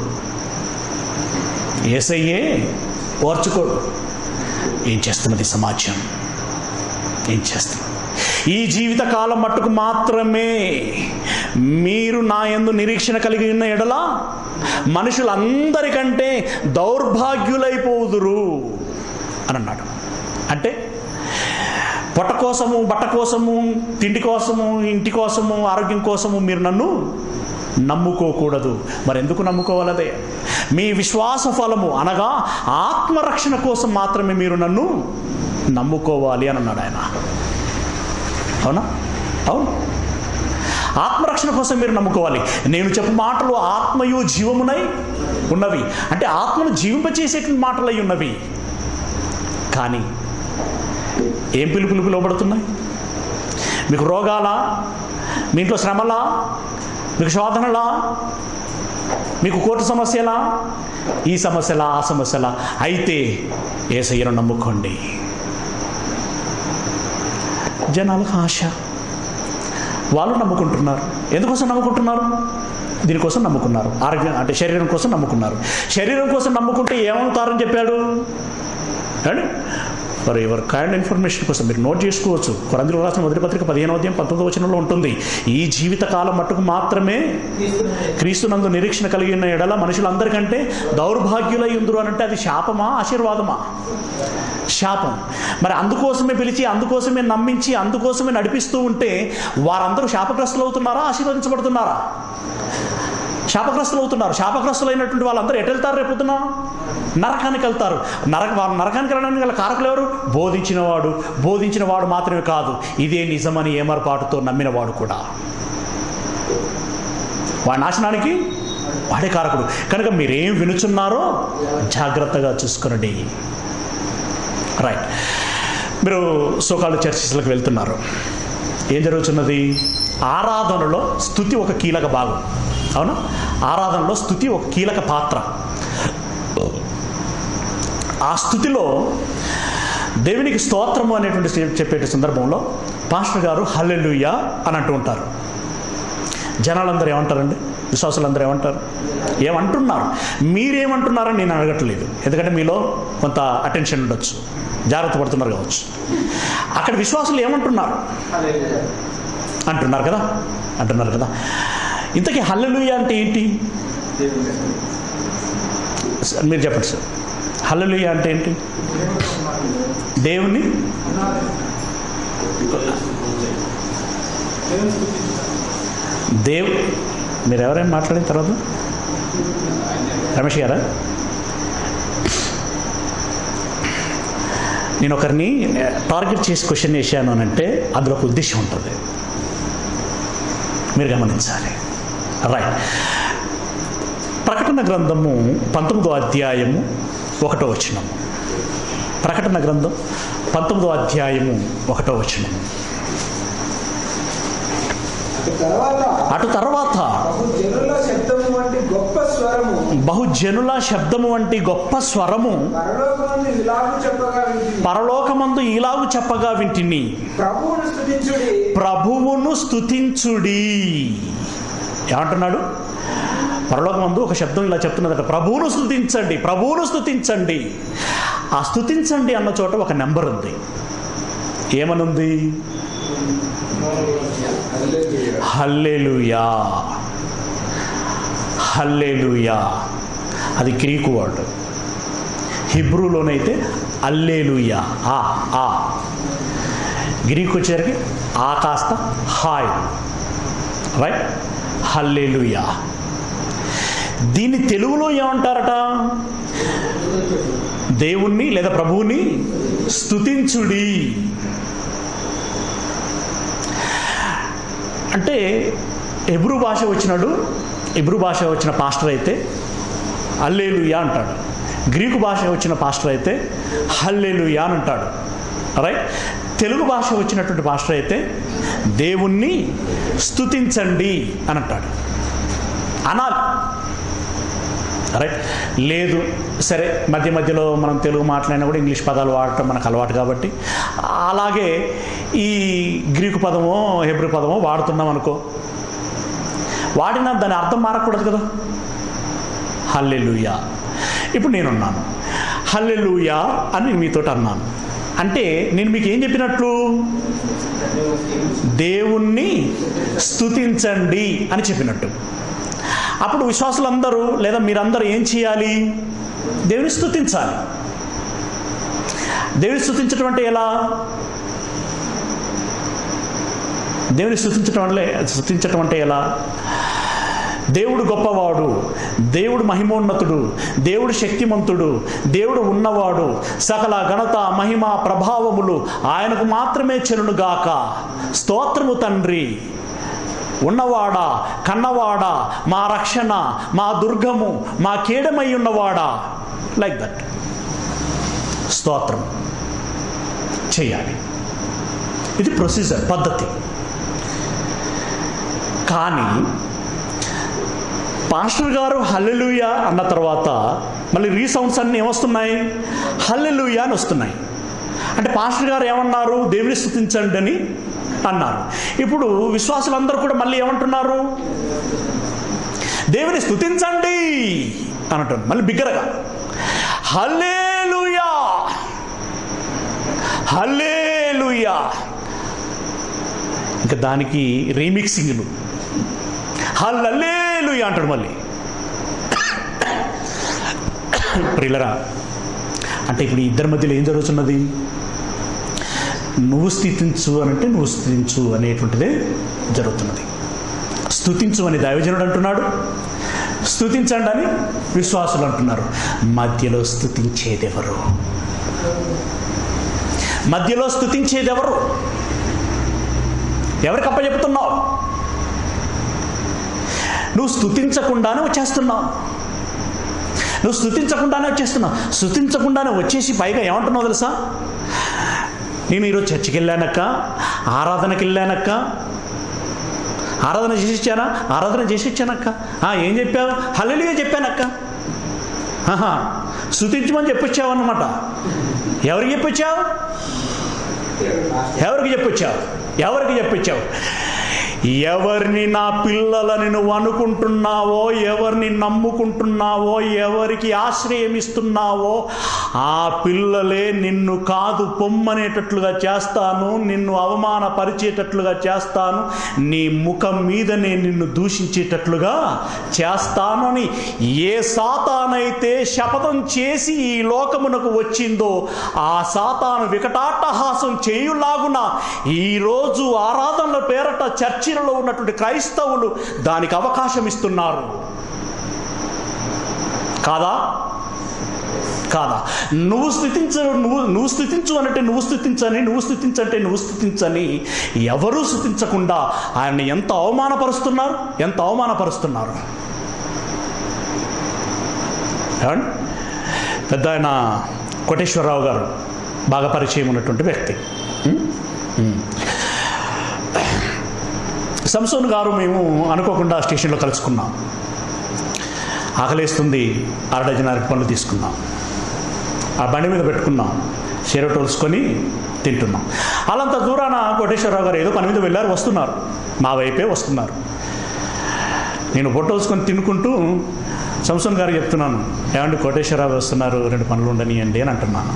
ఏసయ్యే ఓర్చుకోడు ఏం చేస్తున్నది సమాజం ఏం చేస్తున్నది ఈ జీవిత కాలం మట్టుకు మాత్రమే మీరు నా యందు నిరీక్షణ కలిగి ఉన్న ఎడల మనుషులందరికంటే దౌర్భాగ్యులైపోదురు అని అన్నాడు అంటే పొట్ట కోసము బట్ట కోసము తిండి కోసము ఇంటి కోసము ఆరోగ్యం కోసము మీరు నన్ను నమ్ముకోకూడదు మరి ఎందుకు నమ్ముకోవాలదే మీ విశ్వాస ఫలము అనగా ఆత్మరక్షణ కోసం మాత్రమే మీరు నన్ను నమ్ముకోవాలి అని అన్నాడు ఆయన అవునా అవును ఆత్మరక్షణ కోసం మీరు నమ్ముకోవాలి నేను చెప్పు మాటలు ఆత్మయు జీవమునై ఉన్నవి అంటే ఆత్మను జీవింపచేసేటువంటి మాటలై ఉన్నవి కానీ ఏం పిలుపులు పిలువబడుతున్నాయి మీకు రోగాలా మీ ఇంట్లో శ్రమలా మీకు శోధనలా మీకు కోర్టు సమస్యలా ఈ సమస్యలా ఆ సమస్యలా అయితే ఏసయ్యను నమ్ముకోండి జనాలకు ఆశ వాళ్ళు నమ్ముకుంటున్నారు ఎందుకోసం నమ్ముకుంటున్నారు దీనికోసం నమ్ముకున్నారు ఆరోగ్యం అంటే శరీరం కోసం నమ్ముకున్నారు శరీరం కోసం నమ్ముకుంటే ఏమవుతారని చెప్పాడు అండి ఫర్ యువర్ కైండ్ ఇన్ఫర్మేషన్ కోసం మీరు నోట్ చేసుకోవచ్చు కొరందులు రాసిన మొదటి పత్రిక పదిహేను అధ్యాయం పంతొమ్మిది వచనంలో ఉంటుంది ఈ జీవిత కాలం మట్టుకు మాత్రమే క్రీస్తునందు నిరీక్షణ కలిగి ఉన్న ఎడల మనుషులందరికంటే దౌర్భాగ్యులై ఉందరు అని అంటే అది శాపమా ఆశీర్వాదమా శాపం మరి అందుకోసమే పిలిచి అందుకోసమే నమ్మించి అందుకోసమే నడిపిస్తూ ఉంటే వారందరూ శాపగ్రస్తులు అవుతున్నారా ఆశీర్వదించబడుతున్నారా శాపగ్రస్తులు అవుతున్నారు శాపగ్రస్తులైనటువంటి వాళ్ళందరూ ఎటు వెళ్తారు రేపొద్దున నరకానికి వెళ్తారు నరక వాళ్ళు నరకానికి వెళ్ళడానికి గల కారకులు ఎవరు బోధించినవాడు బోధించిన వాడు మాత్రమే కాదు ఇదే నిజమని ఏమరపాటుతో నమ్మినవాడు కూడా వాడి నాశనానికి వాడే కారకుడు కనుక మీరేం వినుచున్నారో జాగ్రత్తగా చూసుకునండి రైట్ మీరు సోకాలు చర్చిస్లకు వెళ్తున్నారు ఏం జరుగుతున్నది ఆరాధనలో స్థుతి ఒక కీలక భాగం అవునా ఆరాధనలో స్థుతి ఒక కీలక పాత్ర ఆ స్థుతిలో దేవునికి స్తోత్రము అనేటువంటి చె- చెప్పే సందర్భంలో పాస్టర్ గారు హల్లెలూయా అని అంటూ ఉంటారు జనాలందరూ ఏమంటారండి విశ్వాసులందరూ ఏమంటారు ఏమంటున్నారు మీరేమంటున్నారని నేను అడగట్లేదు ఎందుకంటే మీలో కొంత అటెన్షన్ ఉండొచ్చు జాగ్రత్త పడుతున్నారు కావచ్చు అక్కడ విశ్వాసులు ఏమంటున్నారు అంటున్నారు కదా అంటున్నారు కదా ఇంతకీ హల్లెలూయ అంటే ఏంటి సార్, మీరు చెప్పండి సార్ హల్లెలూయ అంటే ఏంటి దేవుని దేవ్ మీరు ఎవరైనా మాట్లాడిన తర్వాత రమేష్ గారా నేను ఒకరిని టార్గెట్ చేసి క్వశ్చన్ వేసాను అని అంటే అందులో ఒక ఉద్దేశం ఉంటుంది మీరు గమనించాలి రైట్ ప్రకటన గ్రంథము పంతొమ్మిదో అధ్యాయము ఒకటో వచనము ప్రకటన గ్రంథం పంతొమ్మిదో అధ్యాయము ఒకటో వచనము అటు తర్వాత అటు తర్వాత బహు జనుల శబ్దము వంటి గొప్ప స్వరము బహుజనుల శబ్దము వంటి గొప్ప స్వరము పరలోకమందు ఇలాగు చెప్పగా వింటిని. పరలోకమందు ఇలాగు చెప్పగా వింటిని ప్రభువును స్తుతించుడి ప్రభువును స్తుతించుడి ఏమంటున్నాడు పరలోకమందు ఒక శబ్దం ఇలా చెప్తున్నదట ప్రభువును స్తుతించండి ప్రభువును స్తుతించండి ఆ స్తుతించండి అన్న చోట ఒక నెంబర్ ఉంది ఏమనుంది హల్లెలూయా హల్లెలూయా అది గ్రీకు వర్డ్ హిబ్రూలోనైతే అల్లేలుయా ఆ ఆ గ్రీక్ వచ్చేసరికి ఆ కాస్త హాయ్ రైట్ హల్లేలుయా దీన్ని తెలుగులో ఏమంటారట దేవుణ్ణి లేదా ప్రభువుని స్తుతించుడి అంటే ఎబ్రూ భాష వచ్చినాడు ఎబ్రూ భాష వచ్చిన పాస్టర్ అయితే అల్లేలుయా అంటాడు గ్రీకు భాష వచ్చిన పాస్టర్ అయితే హల్లేలుయా అని అంటాడు రైట్ తెలుగు భాష వచ్చినటువంటి పాస్టర్ అయితే దేవుణ్ణి స్తుతించండి అని అంటాడు అనాలి రైట్ లేదు సరే మధ్య మధ్యలో మనం తెలుగు మాట్లాడినా కూడా ఇంగ్లీష్ పదాలు వాడటం మనకు అలవాటు కాబట్టి అలాగే ఈ గ్రీకు పదమో హెబ్రి పదమో వాడుతున్నాం అనుకో వాడినా దాని అర్థం మారకూడదు కదా హల్లెలూయా ఇప్పుడు నేనున్నాను హల్లెలూయా అని నేను మీతో అన్నాను అంటే నేను మీకు ఏం చెప్పినట్లు దేవుణ్ణి స్తుతించండి అని చెప్పినట్టు అప్పుడు విశ్వాసులందరూ లేదా మీరందరూ ఏం చేయాలి దేవుని స్తుతించాలి దేవుని స్తుతించడం అంటే ఎలా దేవుని స్తుతించడం అంటే స్తుతించడం అంటే ఎలా దేవుడు గొప్పవాడు దేవుడు మహిమోన్నతుడు దేవుడు శక్తిమంతుడు దేవుడు ఉన్నవాడు సకల ఘనత మహిమ ప్రభావములు ఆయనకు మాత్రమే చెలునుగాక స్తోత్రము తండ్రి ఉన్నవాడా కన్నవాడా మా రక్షణ మా దుర్గము మా కేడమై ఉన్నవాడా లైక్ దట్ స్తోత్రం చేయాలి ఇది ప్రొసీజర్ పద్ధతి కానీ పాస్టర్ గారు హల్లెలూయా అన్న తర్వాత మళ్ళీ రీసౌండ్స్ అన్నీ ఏమొస్తున్నాయి హల్లెలూయా అని వస్తున్నాయి అంటే పాస్టర్ గారు ఏమన్నారు దేవుని స్థుతించండి అని అన్నారు ఇప్పుడు విశ్వాసులందరూ కూడా మళ్ళీ ఏమంటున్నారు దేవుని స్థుతించండి అని అంటున్నారు మళ్ళీ బిగ్గరగా హల్లేలుయా హల్లేలుయా ఇంకా దానికి రీమిక్సింగ్లు హల్లల్లేలుయా అంటాడు మళ్ళీ ప్రిలరా అంటే ఇప్పుడు ఈ ఇద్దరి మధ్యలో ఏం జరుగుతున్నది నువ్వు స్థితించు అనంటే నువ్వు స్థుతించు అనేటువంటిదే జరుగుతున్నది స్థుతించు అని దైవజనుడు అంటున్నాడు స్థుతించండి అని విశ్వాసులు అంటున్నారు మధ్యలో స్థుతించేదెవరు మధ్యలో స్థుతించేదెవరు ఎవరికి అప్పచెప్తున్నావు నువ్వు స్థుతించకుండానే వచ్చేస్తున్నావు నువ్వు స్థుతించకుండానే వచ్చేస్తున్నావు స్థుతించకుండానే వచ్చేసి పైగా ఏమంటున్నావు తెలుసా నేను ఈరోజు చర్చికి వెళ్ళానక్క ఆరాధనకి వెళ్ళానక్క ఆరాధన చేసి ఇచ్చానా ఆరాధన చేసి ఇచ్చానక్క ఆ, ఏం చెప్పావు హల్లెలూయా చెప్పానక్క ఆహా స్థుతించమని చెప్పొచ్చావు అన్నమాట ఎవరికి చెప్పొచ్చావు ఎవరికి చెప్పొచ్చావు ఎవరికి చెప్పొచ్చావు ఎవరిని నా పిల్లలని నువ్వు అనుకుంటున్నావో ఎవరిని నమ్ముకుంటున్నావో ఎవరికి ఆశ్రయం ఇస్తున్నావో ఆ పిల్లలే నిన్ను కాదు పొమ్మనేటట్లుగా చేస్తాను నిన్ను అవమానపరిచేటట్లుగా చేస్తాను నీ ముఖం మీదనే నిన్ను దూషించేటట్లుగా చేస్తాను అని ఏ సాతానైతే శపథం చేసి ఈ లోకమునకు వచ్చిందో ఆ సాతాను వికటాట్టహాసం చేయులాగున ఈరోజు ఆరాధనల పేరట చర్చిలలో ఉన్నటువంటి క్రైస్తవులు దానికి అవకాశం ఇస్తున్నారు కాదా కాదా నువ్వు స్థితించ నువ్వు నువ్వు స్థితించు అంటే నువ్వు స్థితించని నువ్వు స్థితించంటే నువ్వు స్థితించని ఎవరూ స్థితించకుండా ఆయన్ని ఎంత అవమానపరుస్తున్నారు ఎంత అవమానపరుస్తున్నారు ఏమండి? పెద్ద ఆయన కోటేశ్వరరావు గారు బాగా పరిచయం ఉన్నటువంటి వ్యక్తి ఉం? ఉం. సంసోన్ గారు మేము అనుకోకుండా స్టేషన్లో కలుసుకున్నాం ఆకలేస్తుంది అర డజన్ అరటి పనులు తీసుకున్నాం ఆ బండి మీద పెట్టుకున్నాం షెరటోల్సుకొని తింటున్నాం అలాంత దూరాన కోటేశ్వరరావు గారు ఏదో పని మీద వెళ్ళారు వస్తున్నారు మా వైపే వస్తున్నారు నేను బొట్టోసుకొని తినుకుంటూ సంసోన్ గారు చెప్తున్నాను ఏమండి కోటేశ్వరరావు వస్తున్నారు రెండు పనులు ఉండనియండి అని అంటున్నాను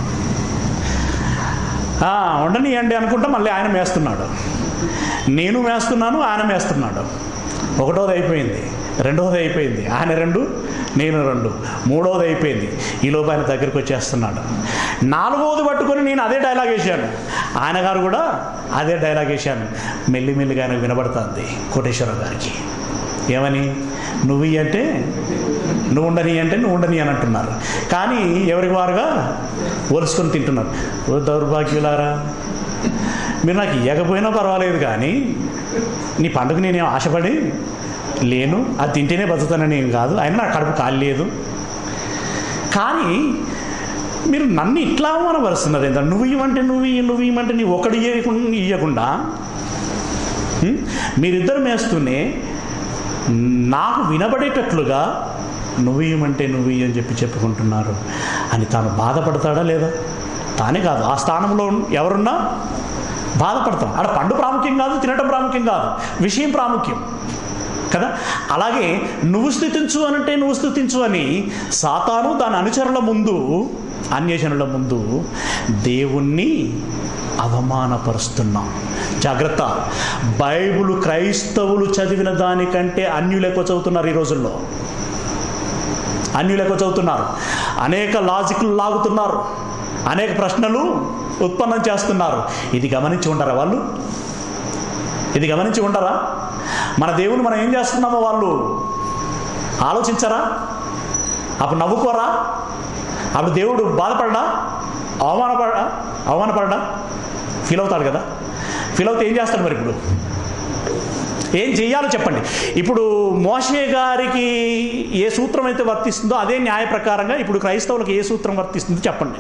"ఆ, ఉండనియండి అనుకుంటా మళ్ళీ ఆయన మేస్తున్నాడు నేను మేస్తున్నాను ఆయన మేస్తున్నాడు ఒకటోది అయిపోయింది రెండోది అయిపోయింది ఆయన రెండు నేను రెండు మూడోది అయిపోయింది ఈలోపు ఆయన దగ్గరికి వచ్చేస్తున్నాడు నాలుగవది పట్టుకొని నేను అదే డైలాగ్ వేశాను ఆయన గారు కూడా అదే డైలాగ్ వేశాను మెల్లిమెల్లిగా ఆయనకు వినబడుతుంది కోటేశ్వరరావు గారికి ఏమని నువ్వు ఇయ్యి అంటే నువ్వు ఉండని అంటే నువ్వు ఉండని అని అంటున్నారు కానీ ఎవరికి వారుగా ఒలుసుకొని తింటున్నారు ఓ దౌర్భాగ్యులారా మీరు నాకు ఇవ్వకపోయినా పర్వాలేదు కానీ నీ పండుగ నేనేం ఆశపడి లేను అది తింటేనే బతుకుతానని ఏం కాదు అయినా నాకు కడుపు కాలి లేదు కానీ మీరు నన్ను ఇట్లా అవమానపరుస్తున్నారు ఏంటో నువ్వు ఇవ్వమంటే నువ్వు ఇయ్యి నువ్వు ఇవ్వమంటే నీ ఒకటి ఇయ్యకుండా ఇవ్వకుండా ఉం? మీరిద్దరు మేస్తూనే నాకు వినబడేటట్లుగా నువ్వు ఇవ్వమంటే నువ్వు ఇయ్యి అని చెప్పి చెప్పుకుంటున్నారు అని తాను బాధపడతాడా లేదా తానే కాదు ఆ స్థానంలో ఉన్న- ఎవరున్నా బాధపడతాం ఆడ పండు ప్రాముఖ్యం కాదు తినటం ప్రాముఖ్యం కాదు విషయం ప్రాముఖ్యం కదా అలాగే నువ్వు స్థుతించు అనంటే నువ్వు స్థుతించు అని సాతాను దాని అనుచరుల ముందు అన్యజనుల ముందు దేవుణ్ణి అవమానపరుస్తున్నాం జాగ్రత్త బైబిల్ క్రైస్తవులు చదివిన దానికంటే అన్యులు ఎక్కువ చదువుతున్నారు ఈ రోజుల్లో అన్యులు ఎక్కువ చదువుతున్నారు అనేక లాజిక్లు లాగుతున్నారు అనేక ప్రశ్నలు ఉత్పన్నం చేస్తున్నారు ఇది గమనించి ఉండరా వాళ్ళు ఇది గమనించి ఉండరా మన దేవుని మనం ఏం చేస్తున్నామో వాళ్ళు ఆలోచించరా అప్పుడు నవ్వుకోరా అప్పుడు దేవుడు బాధపడడా అవమానపడా అవమానపడడా ఫీల్ అవుతాడు కదా ఫీల్ అవుతే ఏం చేస్తాడు మరి ఇప్పుడు ఏం చెయ్యాలో చెప్పండి ఇప్పుడు మోషే గారికి ఏ సూత్రం అయితే వర్తిస్తుందో అదే న్యాయ ప్రకారంగా ఇప్పుడు క్రైస్తవులకు ఏ సూత్రం వర్తిస్తుందో చెప్పండి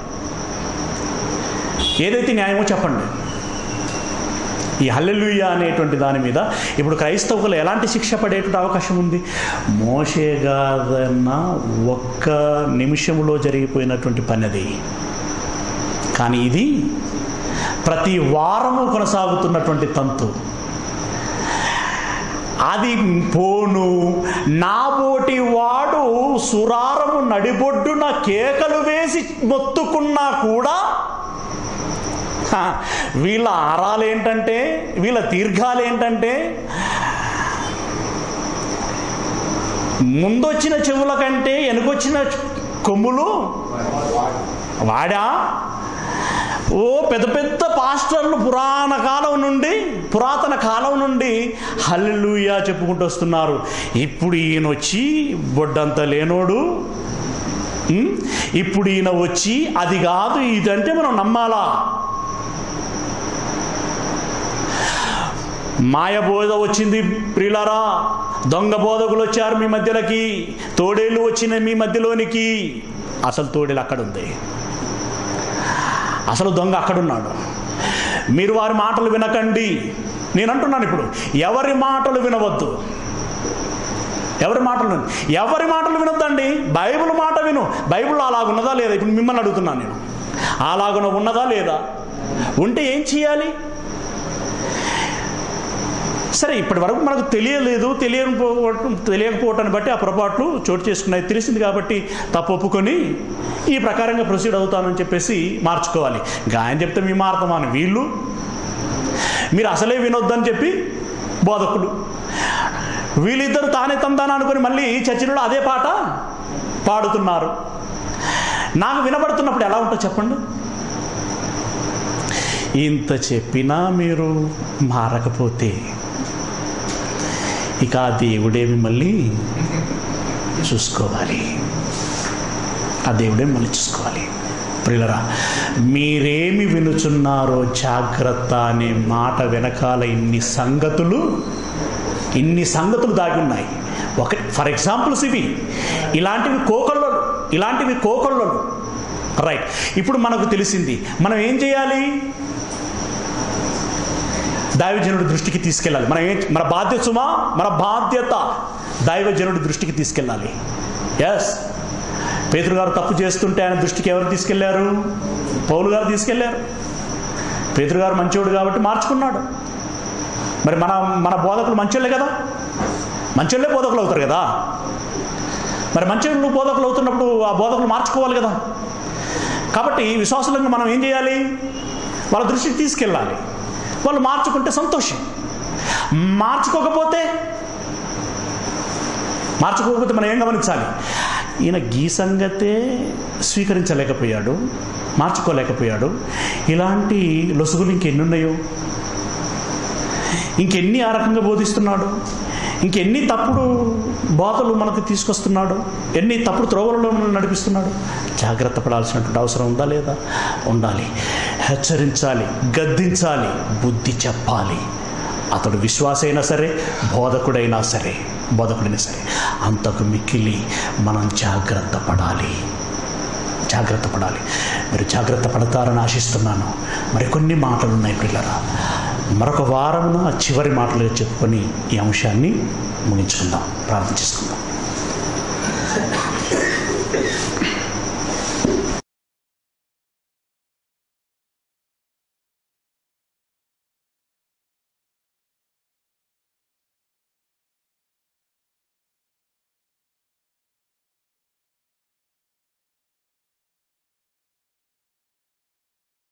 ఏదైతే న్యాయమో చెప్పండి ఈ హల్లెలూయ అనేటువంటి దాని మీద ఇప్పుడు క్రైస్తవులు ఎలాంటి శిక్ష పడేటువంటి అవకాశం ఉంది మోషే గాదన్న ఒక్క నిమిషంలో జరిగిపోయినటువంటి పని అది కానీ ఇది ప్రతి వారము కొనసాగుతున్నటువంటి తంతు అది పోను నాబోటి వాడు సురారము నడిబొడ్డున కేకలు వేసి మొత్తుకున్నా కూడా హ, వీళ్ళ ఆరాలు ఏంటంటే వీళ్ళ దీర్ఘాలు ఏంటంటే ముందొచ్చిన చెవుల కంటే వెనుకొచ్చిన కొమ్ములు వాడా ఓ పెద్ద పెద్ద పాస్టర్లు పురాణ కాలం నుండి పురాతన కాలం నుండి హల్లెలూయా చెప్పుకుంటూ వస్తున్నారు ఇప్పుడు ఈయన వచ్చి బొడ్డంత లేనోడు ఉం? ఇప్పుడు ఈయన వచ్చి అది కాదు ఇదంటే మనం నమ్మాలా మాయ బోధ వచ్చింది ప్రియులారా దొంగ బోధకులు వచ్చారు మీ మధ్యలోకి తోడేళ్ళు వచ్చిన మీ మధ్యలోనికి అసలు తోడేలు అక్కడ ఉంది అసలు దొంగ అక్కడున్నాడు మీరు వారి మాటలు వినకండి నేను అంటున్నాను ఇప్పుడు ఎవరి మాటలు వినవద్దు ఎవరి మాటలు విను ఎవరి మాటలు వినొద్దండి బైబిల్ మాట విను బైబిల్ అలాగున్నదా లేదా ఇప్పుడు మిమ్మల్ని అడుగుతున్నాను నేను అలాగున ఉన్నదా లేదా ఉంటే ఏం చేయాలి సరే ఇప్పటి వరకు మనకు తెలియలేదు తెలియకపోవటం తెలియకపోవటాన్ని బట్టి ఆ పొరపాట్లు చోటు చేసుకున్నాయి తెలిసింది కాబట్టి తప్పు ఒప్పుకొని ఈ ప్రకారంగా ప్రొసీడ్ అవుతానని చెప్పేసి మార్చుకోవాలి ఇంకా ఆయన చెప్తే మీ మారుతామని వీళ్ళు మీరు అసలే వినొద్దని చెప్పి బోధకులు వీళ్ళిద్దరు తానే తందాన అనుకుని మళ్ళీ చర్చిలో అదే పాట పాడుతున్నారు నాకు వినబడుతున్నప్పుడు ఎలా ఉంటుందో చెప్పండి ఇంత చెప్పినా మీరు మారకపోతే ఇక ఆ దేవుడే మిమ్మల్ని చూసుకోవాలి ఆ దేవుడే మిమ్మల్ని చూసుకోవాలి ప్రియులరా మీరేమి వినుచున్నారో జాగ్రత్త అనే మాట వెనకాల ఇన్ని సంగతులు ఇన్ని సంగతులు దాగి ఉన్నాయి ఒక ఫర్ ఎగ్జాంపుల్స్ ఇవి ఇలాంటివి కోకొల్లలు ఇలాంటివి కోకొల్లలు రైట్ ఇప్పుడు మనకు తెలిసింది మనం ఏం చేయాలి దైవజనుడి దృష్టికి తీసుకెళ్ళాలి మనం ఏం మన బాధ్యత సుమా మన బాధ్యత దైవజనుడి దృష్టికి తీసుకెళ్ళాలి ఎస్ పేతురు గారు తప్పు చేస్తుంటే ఆయన దృష్టికి ఎవరు తీసుకెళ్లారు పౌలు గారు తీసుకెళ్లారు పేతురు గారు మంచివాడు కాబట్టి మార్చుకున్నాడు మరి మన మన బోధకులు మంచోళ్ళే కదా మంచోళ్ళే బోధకులు అవుతారు కదా మరి మంచోళ్ళు బోధకులు అవుతున్నప్పుడు ఆ బోధకులు మార్చుకోవాలి కదా కాబట్టి విశ్వాసులంగా మనం ఏం చేయాలి వాళ్ళ దృష్టికి తీసుకెళ్ళాలి వాళ్ళు మార్చుకుంటే సంతోషం మార్చుకోకపోతే మార్చుకోకపోతే మనం ఏం గమనించాలి ఈయన గీ సంగతే స్వీకరించలేకపోయాడు మార్చుకోలేకపోయాడు ఇలాంటి లొసుగులు ఇంకెన్ని ఉన్నాయో ఇంకెన్ని ఆ రకంగా బోధిస్తున్నాడు ఇంకెన్ని తప్పుడు బోధలు మనకు తీసుకొస్తున్నాడు ఎన్ని తప్పుడు త్రోవలలో మనల్ని నడిపిస్తున్నాడు జాగ్రత్త పడాల్సినటువంటి అవసరం ఉందా లేదా ఉండాలి హెచ్చరించాలి గద్దించాలి బుద్ధి చెప్పాలి అతడు విశ్వాసైనా సరే బోధకుడైనా సరే బోధకుడైనా సరే అంతకు మిక్కిలి మనం జాగ్రత్త పడాలి జాగ్రత్త పడాలి మీరు జాగ్రత్త పడతారని ఆశిస్తున్నాను మరికొన్ని మాటలు ఉన్నాయి పిల్లరా మరొక వారమున ఆ చివరి మాటలు చెప్పుకొని ఈ అంశాన్ని ముగించుకుందాం ప్రార్థన చేసుకుందాం